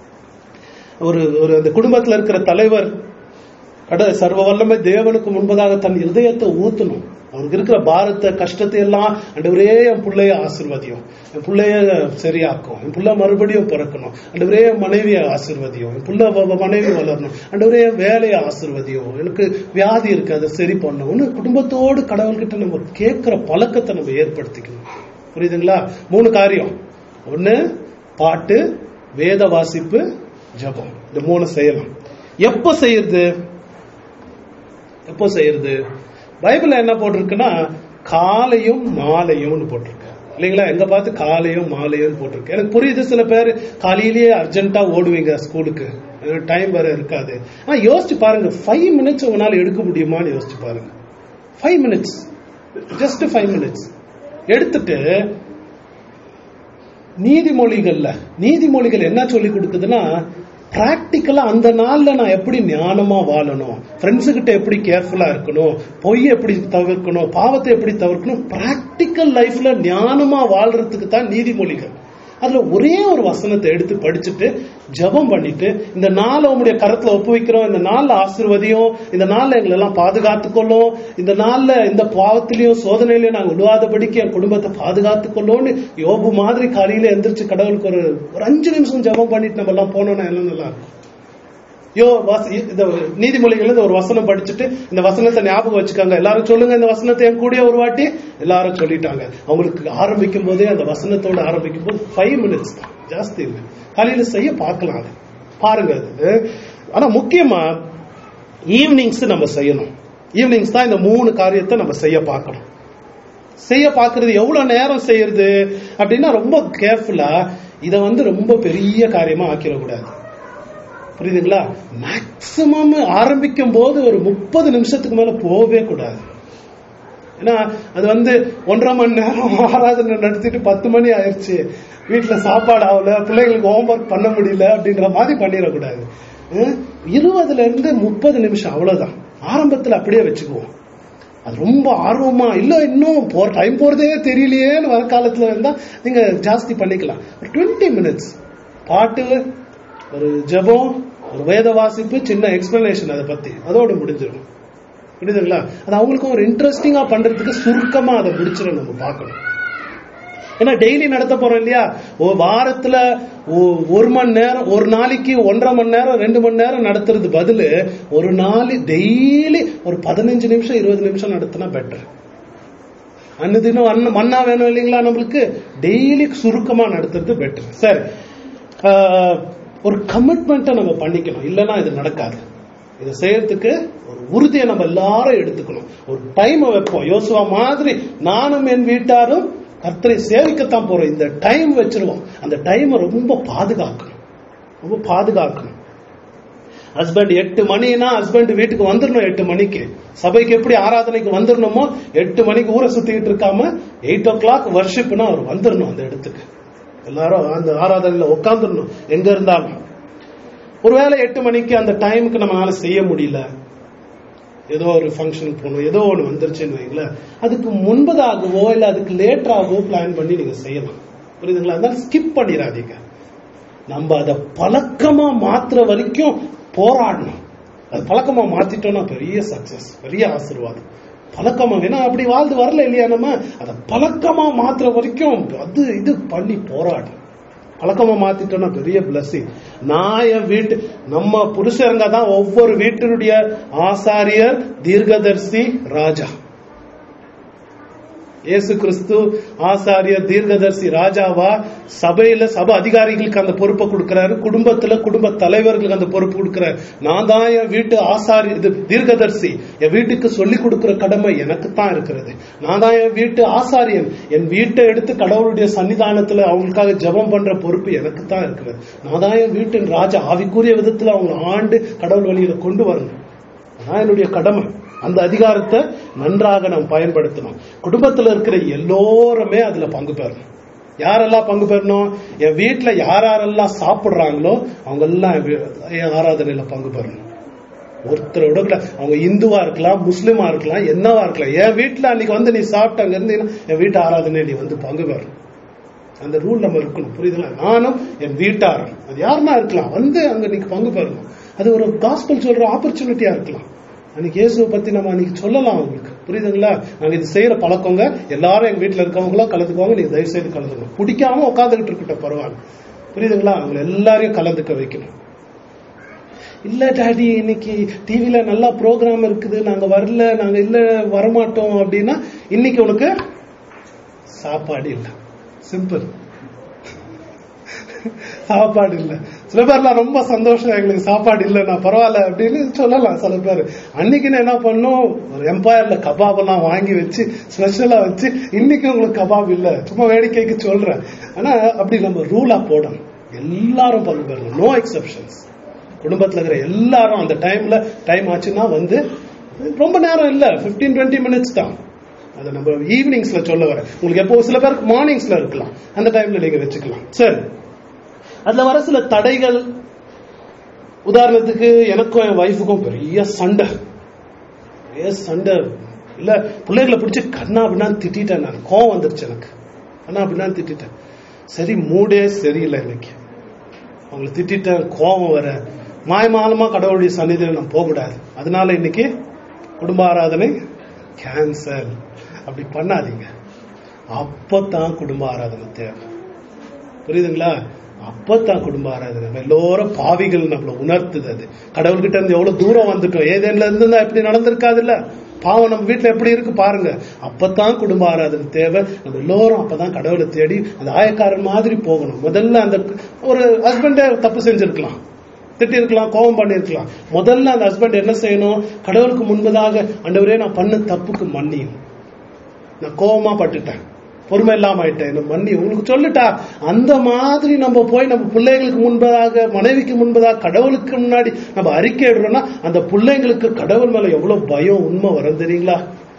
ஒரு ஒரு அந்த குடும்பத்துல இருக்கிற தலைவர் கட சர்வ வல்லமை தேவனுக்கு முன்பதாக தன் இருதயத்தை ஊத்தணும் அவனுக்கு இருக்கிற பாரத்தை கஷ்டத்தை எல்லாம் அண்டவரே என் பிள்ளைய ஆசிர்வதியும் என் பிள்ளைய சரியாக்கும் என் பிள்ளை மறுபடியும் பிறக்கணும் அண்டவரே என் மனைவியை ஆசிர்வதியும் என் பிள்ளை வ- வ- மனைவி வளரணும் அண்டவரே என் வேலையை ஆசிர்வதியும் எனக்கு வியாதி இருக்கு அதை சரி பண்ணணும் ஒண்ணு குடும்பத்தோடு கடவுள்கிட்ட நம்ம கேட்கிற பழக்கத்தை நம்ம ஏற்படுத்திக்கணும் புரியுதுங்களா மூணு காரியம் ஒண்ணு பாட்டு வேத வாசிப்பு ஜெபம் இந்த மூணு செய்யலாம் எப்ப செய்யறது எப்போ செய்யறது பைபிள்ல என்ன போட்டிருக்குன்னா காலையும் மாலையும்னு போட்டிருக்கு இல்லைங்களா எங்க பார்த்து காலையும் மாலையும் போட்டிருக்கு எனக்கு புரியுது சில பேர் காலையிலேயே அர்ஜென்ட்டா ஓடுவீங்க ஸ்கூலுக்கு டைம் வேற இருக்காது ஆனா யோசிச்சு பாருங்க ஃபைவ் மினிட்ஸ் உங்களால எடுக்க முடியுமான்னு யோசிச்சு பாருங்க five minutes just five minutes எடுத்துட்டு நீதிமொழிகள்ல நீதிமொழிகள் என்ன சொல்லி கொடுக்குதுன்னா பிராக்டிக்கலா அந்த நாள்ல நான் எப்படி ஞானமா வாழணும் ஃப்ரெண்ட்ஸு கிட்ட எப்படி கேர்ஃபுல்லா இருக்கணும் பொய் எப்படி தவிர்க்கணும் பாவத்தை எப்படி தவிர்க்கணும் பிராக்டிக்கல் லைஃப்ல ஞானமா வாழ்றதுக்கு தான் நீதிமொழிகள் அதுல ஒரே ஒரு வசனத்தை எடுத்து படிச்சுட்டு ஜெபம் பண்ணிட்டு இந்த நாளை உங்களுடைய கரத்துல ஒப்புவிக்கிறோம் இந்த நாள்ல ஆசிர்வதியும் இந்த நாள்ல எங்களை எல்லாம் பாதுகாத்துக்கொள்ளும் இந்த நாள்ல இந்த பாவத்திலையும் சோதனையிலையும் நாங்க விழுவாதபடிக்கு என் குடும்பத்தை பாதுகாத்துக்கொள்ளும்னு யோபு மாதிரி காலையில எந்திரிச்சு கடவுளுக்கு ஒரு ஒரு அஞ்சு நிமிஷம் ஜெபம் பண்ணிட்டு நம்ம எல்லாம் போனோம்னா எல்லாம் நல்லா இருக்கும் யோ வாச- இந்த நீதிமொழிகள் இந்த ஒரு வசனம் படிச்சுட்டு இந்த வசனத்தை ஞாபகம் வச்சுக்காங்க எல்லாரும் சொல்லுங்க இந்த வசனத்தை என் கூடயே ஒரு வாட்டி எல்லாரும் சொல்லிட்டாங்க அவங்களுக்கு ஆரம்பிக்கும் போதே அந்த வசனத்தோட ஆரம்பிக்கும் போது ஃபைவ் மினிட்ஸ் தான் ஜாஸ்தி இல்லை காலையில செய்ய பார்க்கலாம் அது பாருங்க அது ஆனா முக்கியமா ஈவினிங்ஸ் நம்ம செய்யணும் ஈவினிங்ஸ் தான் இந்த மூணு காரியத்தை நம்ம செய்ய பார்க்கணும் செய்ய பார்க்கிறது எவ்வளவு நேரம் செய்யறது அப்படின்னா ரொம்ப கேர்ஃபுல்லா இதை வந்து ரொம்ப பெரிய காரியமா ஆக்கிடக்கூடாது புரியுதுங்களா மேக்சிமம் ஆரம்பிக்கும் போது ஒரு முப்பது நிமிஷத்துக்கு மேல போகவே கூடாது ஏன்னா அது வந்து ஒன்றரை மணி நேரம் ஆராதனை நடத்திட்டு பத்து மணி ஆயிடுச்சு வீட்டுல சாப்பாடு ஆகல பிள்ளைங்களுக்கு ஹோம்ஒர்க் பண்ண முடியல அப்படின்ற மாதிரி பண்ணிடக்கூடாது ஹம், இருபதுல இருந்து முப்பது நிமிஷம் அவ்வளவுதான் ஆரம்பத்துல அப்படியே வச்சுக்குவோம் அது ரொம்ப ஆர்வமா இல்ல இன்னும் போற டைம் போறதே தெரியலையேன்னு வர காலத்துல இருந்தா நீங்க ஜாஸ்தி பண்ணிக்கலாம் ஒரு டுவெண்ட்டி மினிட்ஸ் பாட்டு ஒரு ஜெபம் ஒரு வேத வாசிப்பு சின்ன எக்ஸ்பிளனேஷன் அதை பத்தி அதோட முடிஞ்சிடும் புரியுதுங்களா அது அவங்களுக்கும் ஒரு இன்ட்ரெஸ்டிங்கா பண்றதுக்கு சுருக்கமா அதை முடிச்சிடும் நம்ம பார்க்கணும் ஏன்னா டெய்லி நடத்த போறோம் இல்லையா ஒரு வாரத்துல ஒ- ஒரு மணி நேரம் ஒரு நாளைக்கு ஒன்றரை மணி நேரம் ரெண்டு மணி நேரம் நடத்துறது பதிலு ஒரு நாள் டெய்லி ஒரு பதினஞ்சு நிமிஷம் இருபது நிமிஷம் நடத்தினா பெட்டர் அன்னதினம் அன்ன மண்ணா வேணும் இல்லைங்களா நம்மளுக்கு டெய்லி சுருக்கமா நடத்துறது பெட்டர் சரி ஆஹ், ஒரு கமிட்மெண்ட்டை நம்ம பண்ணிக்கணும் இல்லைன்னா இது நடக்காது இதை செய்யறதுக்கு ஒரு உறுதியை நம்ம எல்லாரும் எடுத்துக்கணும் ஒரு டைம் வைப்போம் யோசுவா மாதிரி நானும் என் வீட்டாரும் கர்த்தரை சேவிக்கத்தான் போறோம் இந்த டைம் வச்சிருவோம் அந்த டைமை ரொம்ப பாதுகாக்கணும் ரொம்ப பாதுகாக்கணும் ஹஸ்பண்ட் எட்டு மணினா ஹஸ்பண்ட் வீட்டுக்கு வந்துடணும் எட்டு மணிக்கு சபைக்கு எப்படி ஆராதனைக்கு வந்துடணுமோ எட்டு மணிக்கு ஊரை சுத்திக்கிட்டு இருக்காம எயிட் ஓ கிளாக் வர்ஷிப்னா அவர் வந்துடணும் அந்த இடத்துக்கு எல்லாரும் அந்த ஆராதனையில உட்காந்துடணும் எங்க இருந்தாலும் ஒருவேளை எட்டு மணிக்கு அந்த டைமுக்கு நம்மளால செய்ய முடியல ஏதோ ஒரு ஃபங்க்ஷனுக்கு போகணும் ஏதோ ஒன்று வந்துருச்சுன்னு வைங்களேன் அதுக்கு முன்பதாகவோ இல்லை அதுக்கு லேட்டராகவோ பிளான் பண்ணி நீங்க செய்யலாம் புரியுதுங்களா அதனால ஸ்கிப் பண்ணிடாதீங்க நம்ம அதை பழக்கமா மாத்துற வரைக்கும் போராடணும் அது பழக்கமா மாத்திட்டோம்னா பெரிய சக்சஸ் பெரிய ஆசீர்வாதம் பழக்கமா ஏன்னா அப்படி வாழ்ந்து வரல இல்லையா நம்ம அதை பழக்கமா மாத்துற வரைக்கும் அது இது பண்ணி போராடும் பழக்கமா மாத்திட்டோம்னா பெரிய blessing நான் என் வீட்டு நம்ம புருஷருங்க தான் ஒவ்வொரு வீட்டினுடைய ஆசாரியர் தீர்க்கதர்சி ராஜா இயேசு கிறிஸ்து ஆசாரியர் தீர்க்கதர்சி ராஜாவா சபையில சபை அதிகாரிகளுக்கு அந்த பொறுப்பை கொடுக்கிறாரு குடும்பத்துல குடும்ப தலைவர்களுக்கு அந்த பொறுப்பு கொடுக்கிறாரு நான் தான் என் வீட்டு ஆசாரி இது தீர்க்கதர்சி என் வீட்டுக்கு சொல்லி கொடுக்கிற கடமை எனக்கு தான் இருக்கிறது நான் தான் என் வீட்டு ஆசாரியன் என் வீட்டை எடுத்து கடவுளுடைய சன்னிதானத்துல அவங்களுக்காக ஜெபம் பண்ற பொறுப்பு எனக்கு தான் இருக்கிறது நான் தான் என் வீட்டின் ராஜா ஆவிக்குரிய விதத்துல அவங்க ஆண்டு கடவுள் வழியில கொண்டு வரணும் அதான் என்னுடைய கடமை அந்த அதிகாரத்தை நன்றாக நாம் பயன்படுத்தணும் குடும்பத்துல இருக்கிற எல்லோருமே அதுல பங்கு பெறணும் யாரெல்லாம் பங்கு பெறணும் என் வீட்டுல யார் யாரெல்லாம் சாப்பிடுறாங்களோ அவங்க எல்லாம் என் வீ- என் ஆராதனையில பங்கு பெறணும் ஒருத்தரோட கூட அவங்க இந்துவா இருக்கலாம் முஸ்லிமா இருக்கலாம் என்னவா இருக்கலாம் என் வீட்டுல அன்னைக்கு வந்து நீ சாப்பிட்டு அங்க இருந்தீங்கன்னா என் வீட்டு ஆராதனை நீ வந்து பங்கு பெறணும் அந்த ரூல் நம்ம இருக்கணும் புரியுதுங்களா நானும் என் வீட்டாரும் அது யாருன்னா இருக்கலாம் வந்து அங்க நீங்க பங்கு பெறணும் அது ஒரு காஸ்பல் சொல்ற ஆப்பர்ச்சுனிட்டியா இருக்கலாம் அன்னைக்கு இயேசுவை பத்தி நம்ம அன்னைக்கு சொல்லலாம் அவங்களுக்கு புரியுதுங்களா நாங்க இது செய்யற பழக்கங்க எல்லாரும் எங்க வீட்டுல இருக்கவங்களும் கலந்துக்குவாங்க நீங்க தயவு செய்து கலந்துக்கணும் பிடிக்காம உட்காந்துக்கிட்டு இருக்கட்டும் பரவாயில்ல புரியுதுங்களா அவங்க எல்லாரையும் கலந்துக்க வைக்கணும் இல்ல டாடி இன்னைக்கு டிவில நல்லா ப்ரோக்ராம் இருக்குது நாங்க வரல நாங்க இல்ல வரமாட்டோம் அப்படின்னா இன்னைக்கு உனக்கு சாப்பாடு இல்ல சிம்பிள் சாப்பாடு இல்ல சில பேர்லாம் ரொம்ப சந்தோஷம் எங்களுக்கு சாப்பாடு இல்லைன்னா பரவாயில்ல அப்படின்னு சொல்லலாம் சில பேர் அன்னைக்கு நான் என்ன பண்ணோம் ஒரு எம்பையர்ல கபாப் எல்லாம் வாங்கி வச்சு ஸ்பெஷலா வச்சு இன்னைக்கு உங்களுக்கு கபாப் இல்ல சும்மா வேடிக்கைக்கு சொல்றேன் ஆனா அப்படி நம்ம ரூலா போடணும் எல்லாரும் பங்கு பெறணும் நோ எக்ஸெப்ஷன்ஸ் குடும்பத்துல இருக்கிற எல்லாரும் அந்த டைம்ல டைம் ஆச்சுன்னா வந்து ரொம்ப நேரம் இல்ல 15 டுவெண்ட்டி மினிட்ஸ் தான் அதை நம்ம ஈவினிங்ஸ்ல சொல்ல வரேன் உங்களுக்கு எப்போ சில பேருக்கு மார்னிங்ஸ்ல இருக்கலாம் அந்த டைம்ல நீங்க வச்சுக்கலாம் சரி அதுல வர சில தடைகள் உதாரணத்துக்கு எனக்கும் என் ஒய்ஃபுக்கும் பெரிய சண்டை பெரிய சண்டை இல்ல பிள்ளைகளை பிடிச்சி கண்ணா அப்படின்னா திட்டிட்டேன் நான் கோவம் வந்துருச்சு எனக்கு கண்ணா அப்படின்னா திட்டிட்டேன் சரி மூடே சரியில்லை இன்னைக்கு அவங்களை திட்டிட்டேன் கோபம் வர மாயமாலமா கடவுளுடைய சன்னிதியில் நான் போகக்கூடாது அதனால இன்னைக்கு குடும்ப ஆராதனை கேன்சல் அப்படி பண்ணாதீங்க அப்பதான் குடும்ப ஆராதனை தேவை புரியுதுங்களா அப்பதான் குடும்ப ஆராதனை நம்ம எல்லோரும் பாவிகள் நம்மள உணர்த்துது அது கடவுள்கிட்ட இருந்து எவ்வளவு தூரம் வந்துட்டோம் ஏதேன்ல இருந்து இப்படி நடந்திருக்காதுல்ல பாவம் நம்ம வீட்டுல எப்படி இருக்கு பாருங்க அப்பதான் குடும்ப ஆராதனை தேவை நம்ம எல்லோரும் அப்பதான் கடவுளை தேடி அந்த ஆயக்காரன் மாதிரி போகணும் முதல்ல அந்த ஒரு ஹஸ்பண்டே தப்பு செஞ்சிருக்கலாம் திட்டி இருக்கலாம் கோபம் பண்ணிருக்கலாம் முதல்ல அந்த ஹஸ்பண்ட் என்ன செய்யணும் கடவுளுக்கு முன்பதாக ஆண்டவரே நான் பண்ண தப்புக்கு மன்னியும் நான் கோபமா பட்டுட்டேன் பொறுமை இல்லாம ஆயிட்டேன் என்ன மன்னி உங்களுக்கு சொல்லிட்டா அந்த மாதிரி நம்ம போய் நம்ம பிள்ளைகளுக்கு முன்பதாக மனைவிக்கு முன்பதாக கடவுளுக்கு முன்னாடி நம்ம அறிக்கை இடுறோம்னா அந்த பிள்ளைங்களுக்கு கடவுள் மேல எவ்வளவு பயம் உண்மை வரும் தெரியுங்களா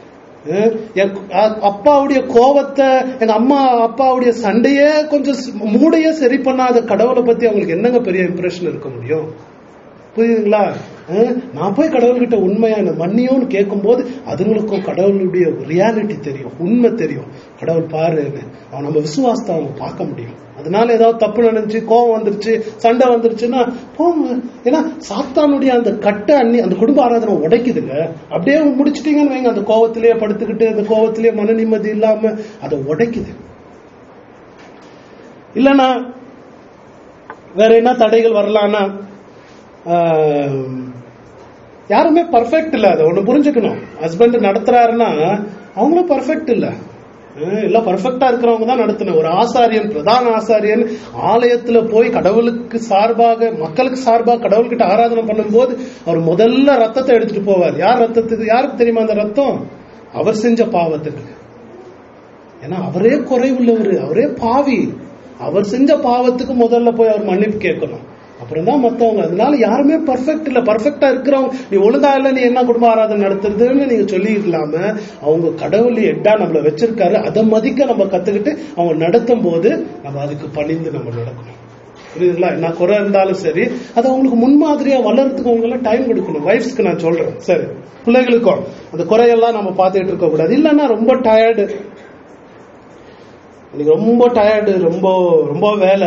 அஹ் என் அ- அப்பாவுடைய கோவத்தை எங்க அம்மா அப்பாவுடைய சண்டையே கொஞ்சம் ஸ்- மூடையே சரி பண்ணாத கடவுளை பத்தி அவங்களுக்கு என்னங்க பெரிய இம்ப்ரெஷன் இருக்க முடியும் புரியுதுங்களா அஹ் நான் போய் கடவுள்கிட்ட உண்மையா என்ன மன்னியோன்னு கேட்கும்போது அதுங்களுக்கும் கடவுளுடைய ரியாலிட்டி தெரியும் உண்மை தெரியும் கடவுள் பாருன்னு அவன் நம்ம விசுவாசத்தை அவங்க பார்க்க முடியும் அதனால ஏதாவது தப்பு நடந்துச்சு கோவம் வந்துருச்சு சண்டை வந்துருச்சுன்னா போங்க ஏன்னா சாத்தானுடைய அந்த கட்ட அண்ணி அந்த குடும்ப ஆராதனை உடைக்குதுங்க அப்படியே முடிச்சிட்டீங்கன்னு வைங்க அந்த கோவத்திலேயே படுத்துக்கிட்டு அந்த கோவத்திலேயே மன நிம்மதி இல்லாம அதை உடைக்குது இல்லைன்னா வேற என்ன தடைகள் வரலாம்னா ஆஹ், யாருமே பர்ஃபெக்ட் இல்ல அதை ஒண்ணு புரிஞ்சுக்கணும் ஹஸ்பண்ட் நடத்துறாருன்னா அவங்களும் பர்ஃபெக்ட் இல்ல அஹ், எல்லாம் பர்ஃபெக்டா இருக்கிறவங்க தான் நடத்தணும் ஒரு ஆசாரியன் பிரதான ஆசாரியன் ஆலயத்துல போய் கடவுளுக்கு சார்பாக மக்களுக்கு சார்பாக கடவுள்கிட்ட ஆராதனை பண்ணும்போது அவர் முதல்ல ரத்தத்தை எடுத்துட்டு போவார் யார் ரத்தத்துக்கு யாருக்கு தெரியுமா அந்த ரத்தம் அவர் செஞ்ச பாவத்துக்கு ஏன்னா அவரே குறைவுள்ளவர் அவரே பாவி அவர் செஞ்ச பாவத்துக்கு முதல்ல போய் அவர் மன்னிப்பு கேட்கணும் அப்புறம் தான் மத்தவங்க அதனால யாருமே பர்ஃபெக்ட் இல்ல பர்ஃபெக்டா இருக்கிறவங்க நீ ஒழுங்கா இல்ல நீ என்ன குடும்ப ஆராதனை நடத்துறதுன்னு நீங்க சொல்லி இல்லாம அவங்க கடவுள் எட்டா நம்மள வச்சிருக்காரு அதை மதிக்க நம்ம கத்துக்கிட்டு அவங்க நடத்தும் போது நம்ம அதுக்கு பணிந்து நம்ம நடக்கணும் புரியுதுங்களா என்ன குறை இருந்தாலும் சரி அது அவங்களுக்கு முன்மாதிரியா வளர்றதுக்கு அவங்க எல்லாம் டைம் கொடுக்கணும் வைஃப்ஸ்க்கு நான் சொல்றேன் சரி பிள்ளைகளுக்கும் அந்த குறையெல்லாம் நம்ம பார்த்துட்டு இருக்க கூடாது இல்லைன்னா ரொம்ப டயர்டு இன்னைக்கு ரொம்ப டயர்டு ரொம்ப ரொம்ப வேலை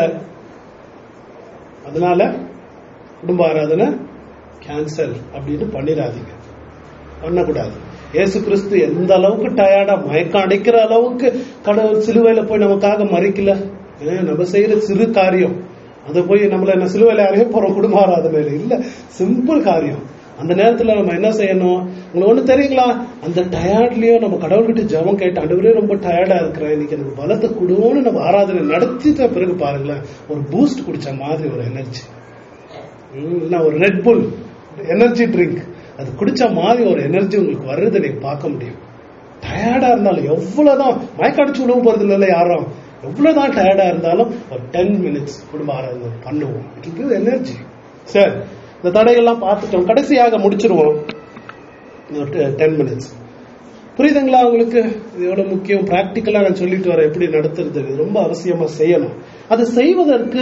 அதனால குடும்ப ஆராதனை கேன்சல் அப்படின்னு பண்ணிடாதீங்க பண்ணக்கூடாது இயேசு கிறிஸ்து எந்த அளவுக்கு டயர்டா மயக்கம் அடைக்கிற அளவுக்கு கடவுள் சிலுவையில போய் நமக்காக மறிக்கல ஏன் நம்ம செய்யற சிறு காரியம் அதை போய் நம்மள என்ன சிலுவையில அறைய போறோம் குடும்ப ஆராதனையில இல்ல சிம்பிள் காரியம் அந்த நேரத்துல நம்ம என்ன செய்யணும் உங்களுக்கு ஒண்ணு தெரியுங்களா அந்த டயர்ட்லயும் நம்ம கடவுள்கிட்ட ஜெபம் கேட்டு ஆண்டவரே ரொம்ப டயர்டா இருக்கிறேன் இன்னைக்கு எனக்கு பலத்தை கொடுவோன்னு நம்ம ஆராதனை நடத்திட்ட பிறகு பாருங்களேன் ஒரு பூஸ்ட் குடிச்ச மாதிரி ஒரு எனர்ஜி இல்ல ஒரு ரெட் புல் எனர்ஜி ட்ரிங்க் அது குடிச்ச மாதிரி ஒரு எனர்ஜி உங்களுக்கு வர்றதை நீங்க பார்க்க முடியும் டயர்டா இருந்தாலும் எவ்வளவுதான் மயக்கடிச்சு உணவு போறது இல்லை யாரும் எவ்வளவுதான் டயர்டா இருந்தாலும் ஒரு டென் மினிட்ஸ் குடும்ப ஆராதனை பண்ணுவோம் இட் கிவ் எனர்ஜி சரி இந்த தடைகள்லாம் பார்த்துட்டோம் கடைசியாக முடிச்சிருவோம் டென் மினிட்ஸ் புரியுதுங்களா உங்களுக்கு இது எவ்வளவு முக்கியம் பிராக்டிக்கலா நான் சொல்லிட்டு வரேன் எப்படி நடத்துறது இது ரொம்ப அவசியமா செய்யணும் அது செய்வதற்கு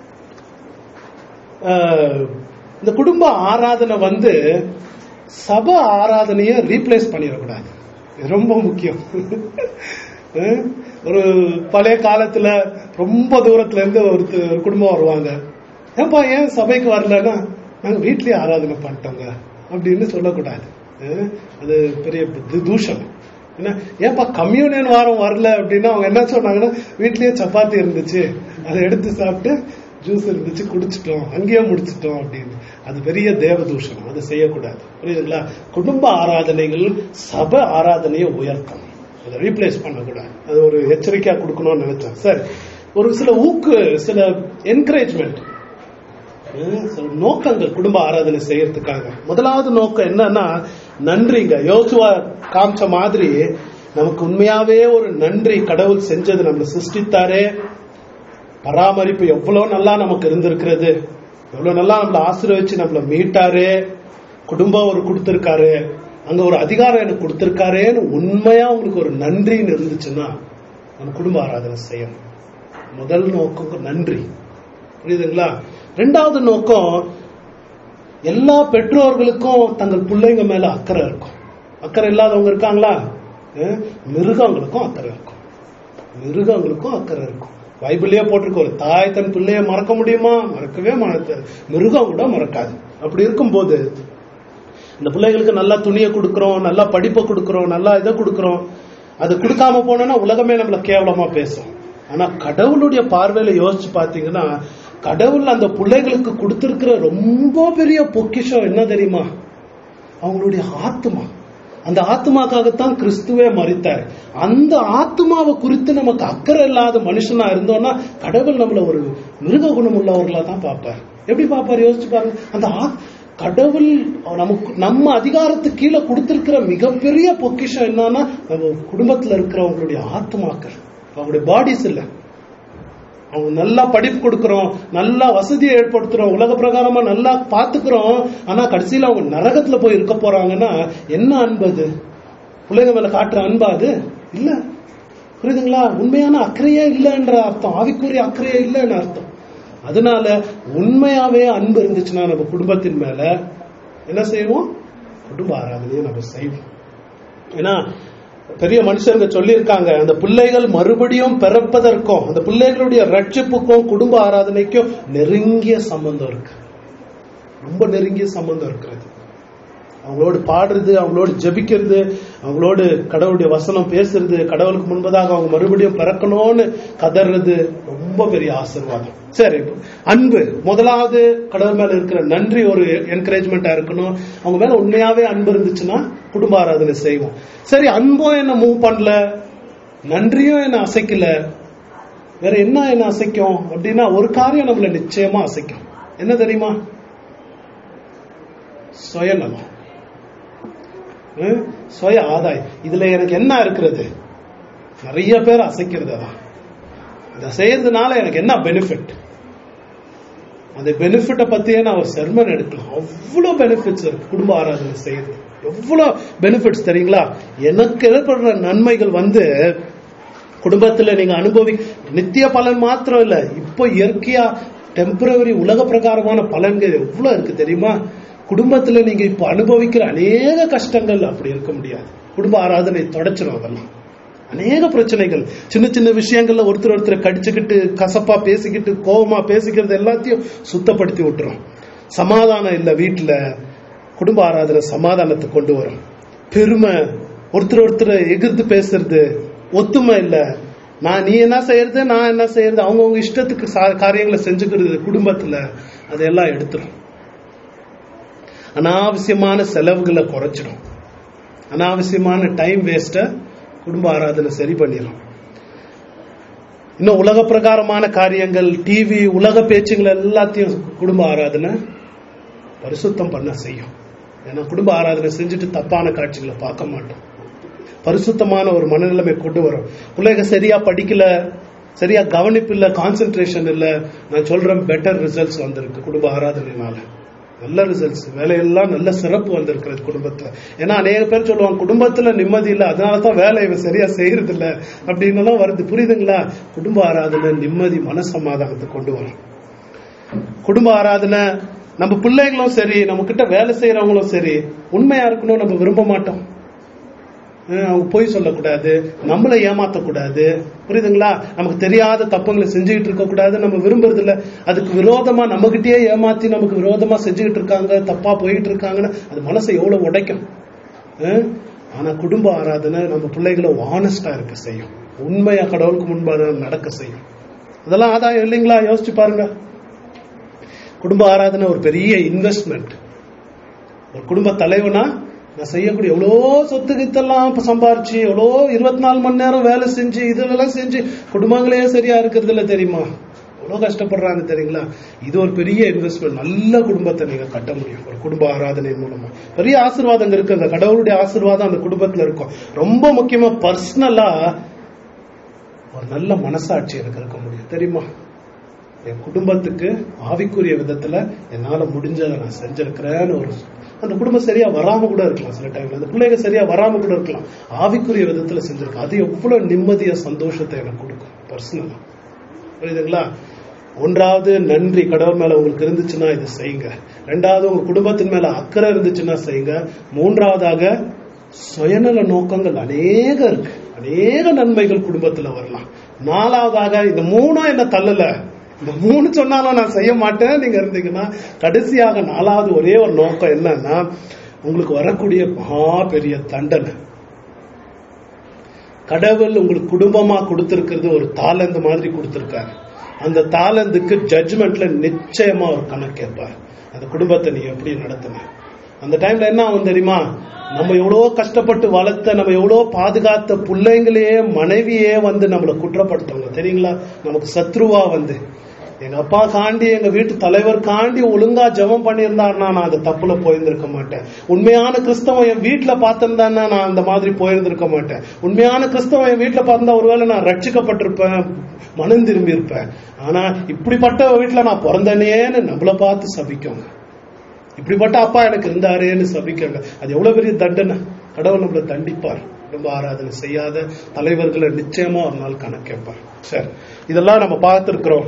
ஆஹ், இந்த குடும்ப ஆராதனை வந்து சபை ஆராதனையை ரீப்ளேஸ் பண்ணிடக்கூடாது இது ரொம்ப முக்கியம் அஹ், ஒரு பழைய காலத்துல ரொம்ப தூரத்துல இருந்து ஒரு து- ஒரு குடும்பம் வருவாங்க ஏன்பா ஏன் சபைக்கு வரலன்னா நாங்க வீட்லயே ஆராதனை பண்ணிட்டோங்க அப்படின்னு சொல்லக்கூடாது அஹ், அது பெரிய து- தூஷம் என்ன ஏன்பா கம்யூனியன் வாரம் வரல அப்படின்னா அவங்க என்ன சொன்னாங்கன்னா வீட்லயே சப்பாத்தி இருந்துச்சு அதை எடுத்து சாப்பிட்டு ஜூஸ் இருந்துச்சு குடிச்சிட்டோம் அங்கேயே முடிச்சிட்டோம் அப்படின்னு அது பெரிய தேவதூஷணம் அதை செய்யக்கூடாது புரியுதுங்களா குடும்ப ஆராதனைகள் சபை ஆராதனையை உயர்த்தணும் அதை ரீப்ளேஸ் பண்ணக்கூடாது அது ஒரு எச்சரிக்கையா கொடுக்கணும்னு நினைச்சேன் சரி ஒரு சில ஊக்கு சில என்கரேஜ்மெண்ட் சில நோக்கங்கள் குடும்ப ஆராதனை செய்யறதுக்காக முதலாவது நோக்கம் என்னன்னா நன்றிங்க யோசுவா காமிச்ச மாதிரி நமக்கு உண்மையாவே ஒரு நன்றி கடவுள் செஞ்சது நம்மளை சிருஷ்டித்தாரே பராமரிப்பு எவ்வளவு நல்லா நமக்கு இருந்திருக்கிறது எவ்வளவு நல்லா நம்மள ஆசீர்வச்சு நம்மள மீட்டாரு குடும்பம் ஒரு கொடுத்திருக்காரு அங்க ஒரு அதிகாரம் எனக்கு கொடுத்திருக்காரேன்னு உண்மையா உங்களுக்கு ஒரு நன்றின்னு இருந்துச்சுன்னா நம்ம குடும்ப ஆராதனை செய்யணும் முதல் நோக்கம் நன்றி புரியுதுங்களா ரெண்டாவது நோக்கம் எல்லா பெற்றோர்களுக்கும் தங்கள் பிள்ளைங்க மேல அக்கறை இருக்கும் அக்கறை இல்லாதவங்க இருக்காங்களா அஹ் மிருகங்களுக்கும் அக்கறை இருக்கும் மிருகங்களுக்கும் அக்கறை இருக்கும் பைபிளே போட்டிருக்க ஒரு தாய் தன் பிள்ளைய மறக்க முடியுமா மறக்கவே மறக்க மிருகம் கூட மறக்காது அப்படி இருக்கும்போது இந்த பிள்ளைகளுக்கு நல்லா துணியை கொடுக்கறோம் நல்லா படிப்பை கொடுக்கறோம் நல்லா இதை கொடுக்கறோம் அது கொடுக்காம போனோம்னா உலகமே நம்மள கேவலமா பேசும் ஆனா கடவுளுடைய பார்வையில யோசிச்சு பாத்தீங்கன்னா கடவுள் அந்த பிள்ளைகளுக்கு கொடுத்திருக்கிற ரொம்ப பெரிய பொக்கிஷம் என்ன தெரியுமா அவங்களுடைய ஆத்மா அந்த ஆத்மாக்காகத்தான் கிறிஸ்துவே மறித்தார் அந்த ஆத்மாவை குறித்து நமக்கு அக்கறை இல்லாத மனுஷனா இருந்தோம்னா கடவுள் நம்மள ஒரு மிருக குணம் உள்ளவர்களா தான் பார்ப்பார் எப்படி பார்ப்பார் யோசிச்சு பாருங்க அந்த ஆ- கடவுள் நமக்கு நம்ம அதிகாரத்துக்கு கீழே கொடுத்திருக்கிற மிகப்பெரிய பொக்கிஷம் என்னன்னா நம்ம குடும்பத்துல இருக்கிறவங்களுடைய ஆத்மாக்கள் அவங்களுடைய பாடிஸ் இல்ல அவங்க நல்லா படிப்பு கொடுக்கறோம் நல்லா வசதியை ஏற்படுத்துறோம் உலக பிரகாரமா நல்லா பாத்துக்கிறோம் ஆனா கடைசியில அவங்க நரகத்துல போய் இருக்க போறாங்கன்னா என்ன அன்பது பிள்ளைங்க மேல காட்டுற அன்பா அது இல்ல புரியுதுங்களா உண்மையான அக்கறையே இல்லைன்ற அர்த்தம் ஆவிக்குரிய அக்கறையே இல்லைன்னு அர்த்தம் அதனால உண்மையாவே அன்பு இருந்துச்சுன்னா நம்ம குடும்பத்தின் மேல என்ன செய்வோம் குடும்ப ஆராதனையை நம்ம செய்வோம் ஏன்னா பெரிய மனுஷங்க சொல்லியிருக்காங்க அந்த பிள்ளைகள் மறுபடியும் பிறப்பதற்கும் அந்த பிள்ளைகளுடைய ரட்சிப்புக்கும் குடும்ப ஆராதனைக்கும் நெருங்கிய சம்பந்தம் இருக்கு ரொம்ப நெருங்கிய சம்பந்தம் இருக்கிறது அவங்களோடு பாடுறது அவங்களோடு ஜெபிக்கிறது அவங்களோடு கடவுளுடைய வசனம் பேசுறது கடவுளுக்கு முன்பதாக அவங்க மறுபடியும் பிறக்கணும்னு கதறது ரொம்ப பெரிய ஆசீர்வாதம் சரி அன்பு முதலாவது கடவுள் மேல இருக்கிற நன்றி ஒரு என்கரேஜ்மெண்டா இருக்கணும் அவங்க மேல உண்மையாவே அன்பு இருந்துச்சுன்னா குடும்ப ஆராதனை செய்வோம் சரி அன்பும் என்ன மூவ் பண்ணல நன்றியும் என்ன அசைக்கல வேற என்ன என்ன அசைக்கும் அப்படின்னா ஒரு காரியம் நம்மள நிச்சயமா அசைக்கும் என்ன தெரியுமா சுயநலம் ஹம்? சுய ஆதாயம் இதுல எனக்கு என்ன இருக்கிறது நிறைய பேர் அசைக்கிறது அதான் இதை செய்யறதுனால எனக்கு என்ன பெனிஃபிட் அந்த பெனிஃபிட்டை பத்தியே நான் ஒரு செர்மன் எடுக்கலாம் அவ்வளவு பெனிஃபிட்ஸ் இருக்கு குடும்ப ஆராதனை செய்யறது எவ்வளவு பெனிஃபிட்ஸ் தெரியுங்களா எனக்கு ஏற்படுற நன்மைகள் வந்து குடும்பத்துல நீங்க அனுபவி நித்திய பலன் மாத்திரம் இல்ல இப்போ இயற்கையா டெம்பரவரி உலக பிரகாரமான பலன்கள் எவ்வளவு இருக்கு தெரியுமா குடும்பத்துல நீங்க இப்ப அனுபவிக்கிற அநேக கஷ்டங்கள் அப்படி இருக்க முடியாது குடும்ப ஆராதனை தொடச்சிடும் அதெல்லாம் அநேக பிரச்சனைகள் சின்ன சின்ன விஷயங்கள்ல ஒருத்தர் ஒருத்தர் கடிச்சுக்கிட்டு கசப்பா பேசிக்கிட்டு கோவமா பேசிக்கிறது எல்லாத்தையும் சுத்தப்படுத்தி விட்டுரும் சமாதானம் இல்ல வீட்டுல குடும்ப ஆராதனை சமாதானத்தை கொண்டு வரும் பெருமை ஒருத்தர் ஒருத்தர் எகிர்த்து பேசுறது ஒத்துமை இல்ல நான் நீ என்ன செய்யறது நான் என்ன செய்யறது அவங்கவுங்க இஷ்டத்துக்கு சா- காரியங்களை செஞ்சுக்கிறது குடும்பத்துல அதெல்லாம் எடுத்துரும் அனாவசியமான செலவுகளை குறைச்சிடும் அனாவசியமான டைம் வேஸ்ட குடும்ப ஆராதனை சரி பண்ணிடும் இன்னும் உலக பிரகாரமான காரியங்கள் டிவி உலக பேச்சுங்கள் எல்லாத்தையும் குடும்ப ஆராதனை பரிசுத்தம் பண்ண செய்யும் ஏன்னா குடும்ப ஆராதனை செஞ்சுட்டு தப்பான காட்சிகளை பார்க்க மாட்டோம் பரிசுத்தமான ஒரு மனநிலைமை கொண்டு வரும் பிள்ளைங்க சரியா படிக்கல சரியா கவனிப்பு இல்ல கான்சென்ட்ரேஷன் இல்ல நான் சொல்றேன் பெட்டர் ரிசல்ட்ஸ் வந்திருக்கு குடும்ப ஆராதனைனால நல்ல ரிசல்ட்ஸ் வேலையெல்லாம் நல்ல சிறப்பு வந்திருக்கிறது குடும்பத்துல ஏன்னா அநேக பேர் சொல்லுவாங்க குடும்பத்துல நிம்மதி இல்ல அதனால தான் வேலை இவன் சரியா செய்யறது இல்ல அப்படின்னு எல்லாம் வருது புரியுதுங்களா குடும்ப ஆராதனை நிம்மதி மனசமாதானத்தை கொண்டு வரும் குடும்ப ஆராதனை நம்ம பிள்ளைங்களும் சரி நம்ம கிட்ட வேலை செய்யறவங்களும் சரி உண்மையா இருக்கணும் நம்ம விரும்ப மாட்டோம் அஹ் அவங்க பொய் சொல்லக்கூடாது நம்மளை ஏமாத்தக்கூடாது புரியுதுங்களா நமக்கு தெரியாத தப்புங்களை செஞ்சுக்கிட்டு இருக்க கூடாது நம்ம விரும்புறது இல்ல அதுக்கு விரோதமா நம்மகிட்டயே ஏமாத்தி நமக்கு விரோதமா செஞ்சுக்கிட்டு இருக்காங்க தப்பா போயிட்டு இருக்காங்கன்னு அது மனசை எவ்வளவு உடைக்கும் அஹ் ஆனா குடும்ப ஆராதனை நம்ம பிள்ளைகளை ஆனஸ்டா இருக்க செய்யும் உண்மையா கடவுளுக்கு முன்பாக நடக்க செய்யும் அதெல்லாம் ஆதாயம் இல்லைங்களா யோசிச்சு பாருங்க குடும்ப ஆராதனை ஒரு பெரிய இன்வெஸ்ட்மெண்ட் ஒரு குடும்ப தலைவனா நான் செய்யக்கூடிய எவ்வளோ சொத்து கித்தெல்லாம் இப்ப சம்பாரிச்சு எவ்வளோ இருபத்தி நாலு மணி நேரம் வேலை செஞ்சு இதெல்லாம் செஞ்சு குடும்பங்களே சரியா இருக்கிறது இல்ல தெரியுமா எவ்வளோ கஷ்டப்படுறாங்க தெரியுங்களா இது ஒரு பெரிய இன்வெஸ்ட்மெண்ட் நல்ல குடும்பத்தை நீங்க கட்ட முடியும் ஒரு குடும்ப ஆராதனை மூலமா பெரிய ஆசீர்வாதம் இருக்கு அந்த கடவுளுடைய ஆசீர்வாதம் அந்த குடும்பத்துல இருக்கும் ரொம்ப முக்கியமா பர்சனலா ஒரு நல்ல மனசாட்சி எனக்கு இருக்க முடியும் தெரியுமா என் குடும்பத்துக்கு ஆவிக்குரிய விதத்துல என்னால முடிஞ்சதை நான் செஞ்சிருக்கிறேன்னு ஒரு அந்த குடும்பம் சரியா வராம கூட இருக்கலாம் சில டைம்ல அந்த பிள்ளைங்க சரியா வராம கூட இருக்கலாம் ஆவிக்குரிய விதத்துல செஞ்சிருக்கேன் அது எவ்வளவு நிம்மதிய சந்தோஷத்தை எனக்கு கொடுக்கும் பர்சனலா புரியுதுங்களா ஒன்றாவது நன்றி கடவுள் மேல உங்களுக்கு இருந்துச்சுன்னா இதை செய்யுங்க ரெண்டாவது உங்க குடும்பத்தின் மேல அக்கறை இருந்துச்சுன்னா செய்யுங்க மூன்றாவதாக சுயநல நோக்கங்கள் அநேக இருக்கு அநேக நன்மைகள் குடும்பத்துல வரலாம் நாலாவதாக இந்த மூணும் என்ன தள்ளல இந்த மூணு சொன்னாலும் நான் செய்ய மாட்டேன் நீங்க இருந்தீங்கன்னா கடைசியாக நாலாவது ஒரே ஒரு நோக்கம் என்னன்னா உங்களுக்கு வரக்கூடிய மகா பெரிய தண்டனை கடவுள் உங்களுக்கு குடும்பமா கொடுத்திருக்கிறது ஒரு தாளந்து மாதிரி கொடுத்திருக்காரு அந்த தாளந்துக்கு ஜட்ஜ்மெண்ட்ல நிச்சயமா ஒரு கணக்கு கேட்பார் அந்த குடும்பத்தை நீ எப்படி நடத்தின அந்த டைம்ல என்ன ஆகும் தெரியுமா நம்ம எவ்வளோ கஷ்டப்பட்டு வளர்த்த நம்ம எவ்வளோ பாதுகாத்த பிள்ளைங்களையே மனைவியே வந்து நம்மளை குற்றப்படுத்துவாங்க தெரியுங்களா நமக்கு சத்ருவா வந்து எங்க அப்பா காண்டி எங்க வீட்டு தலைவர் காண்டி ஒழுங்கா ஜெபம் பண்ணியிருந்தாருன்னா நான் அந்த தப்புல போயிருந்திருக்க மாட்டேன் உண்மையான கிறிஸ்தவம் என் வீட்டுல பார்த்திருந்தான்னா நான் அந்த மாதிரி போயிருந்திருக்க மாட்டேன் உண்மையான கிறிஸ்தவம் என் வீட்டுல பார்த்திருந்தா ஒருவேளை நான் ரட்சிக்கப்பட்டிருப்பேன் மனம் திரும்பி இருப்பேன் ஆனா இப்படிப்பட்ட வீட்டுல நான் பிறந்தனேன்னு நம்மள பார்த்து சபிக்கோங்க இப்படிப்பட்ட அப்பா எனக்கு இருந்தாரேன்னு சபிக்கங்க அது எவ்வளவு பெரிய தண்டனை கடவுள் நம்மளை தண்டிப்பார் குடும்ப ஆராதனை செய்யாத தலைவர்களை நிச்சயமா ஒரு நாள் கணக்கு கேட்பார் சரி இதெல்லாம் நம்ம பார்த்திருக்கிறோம்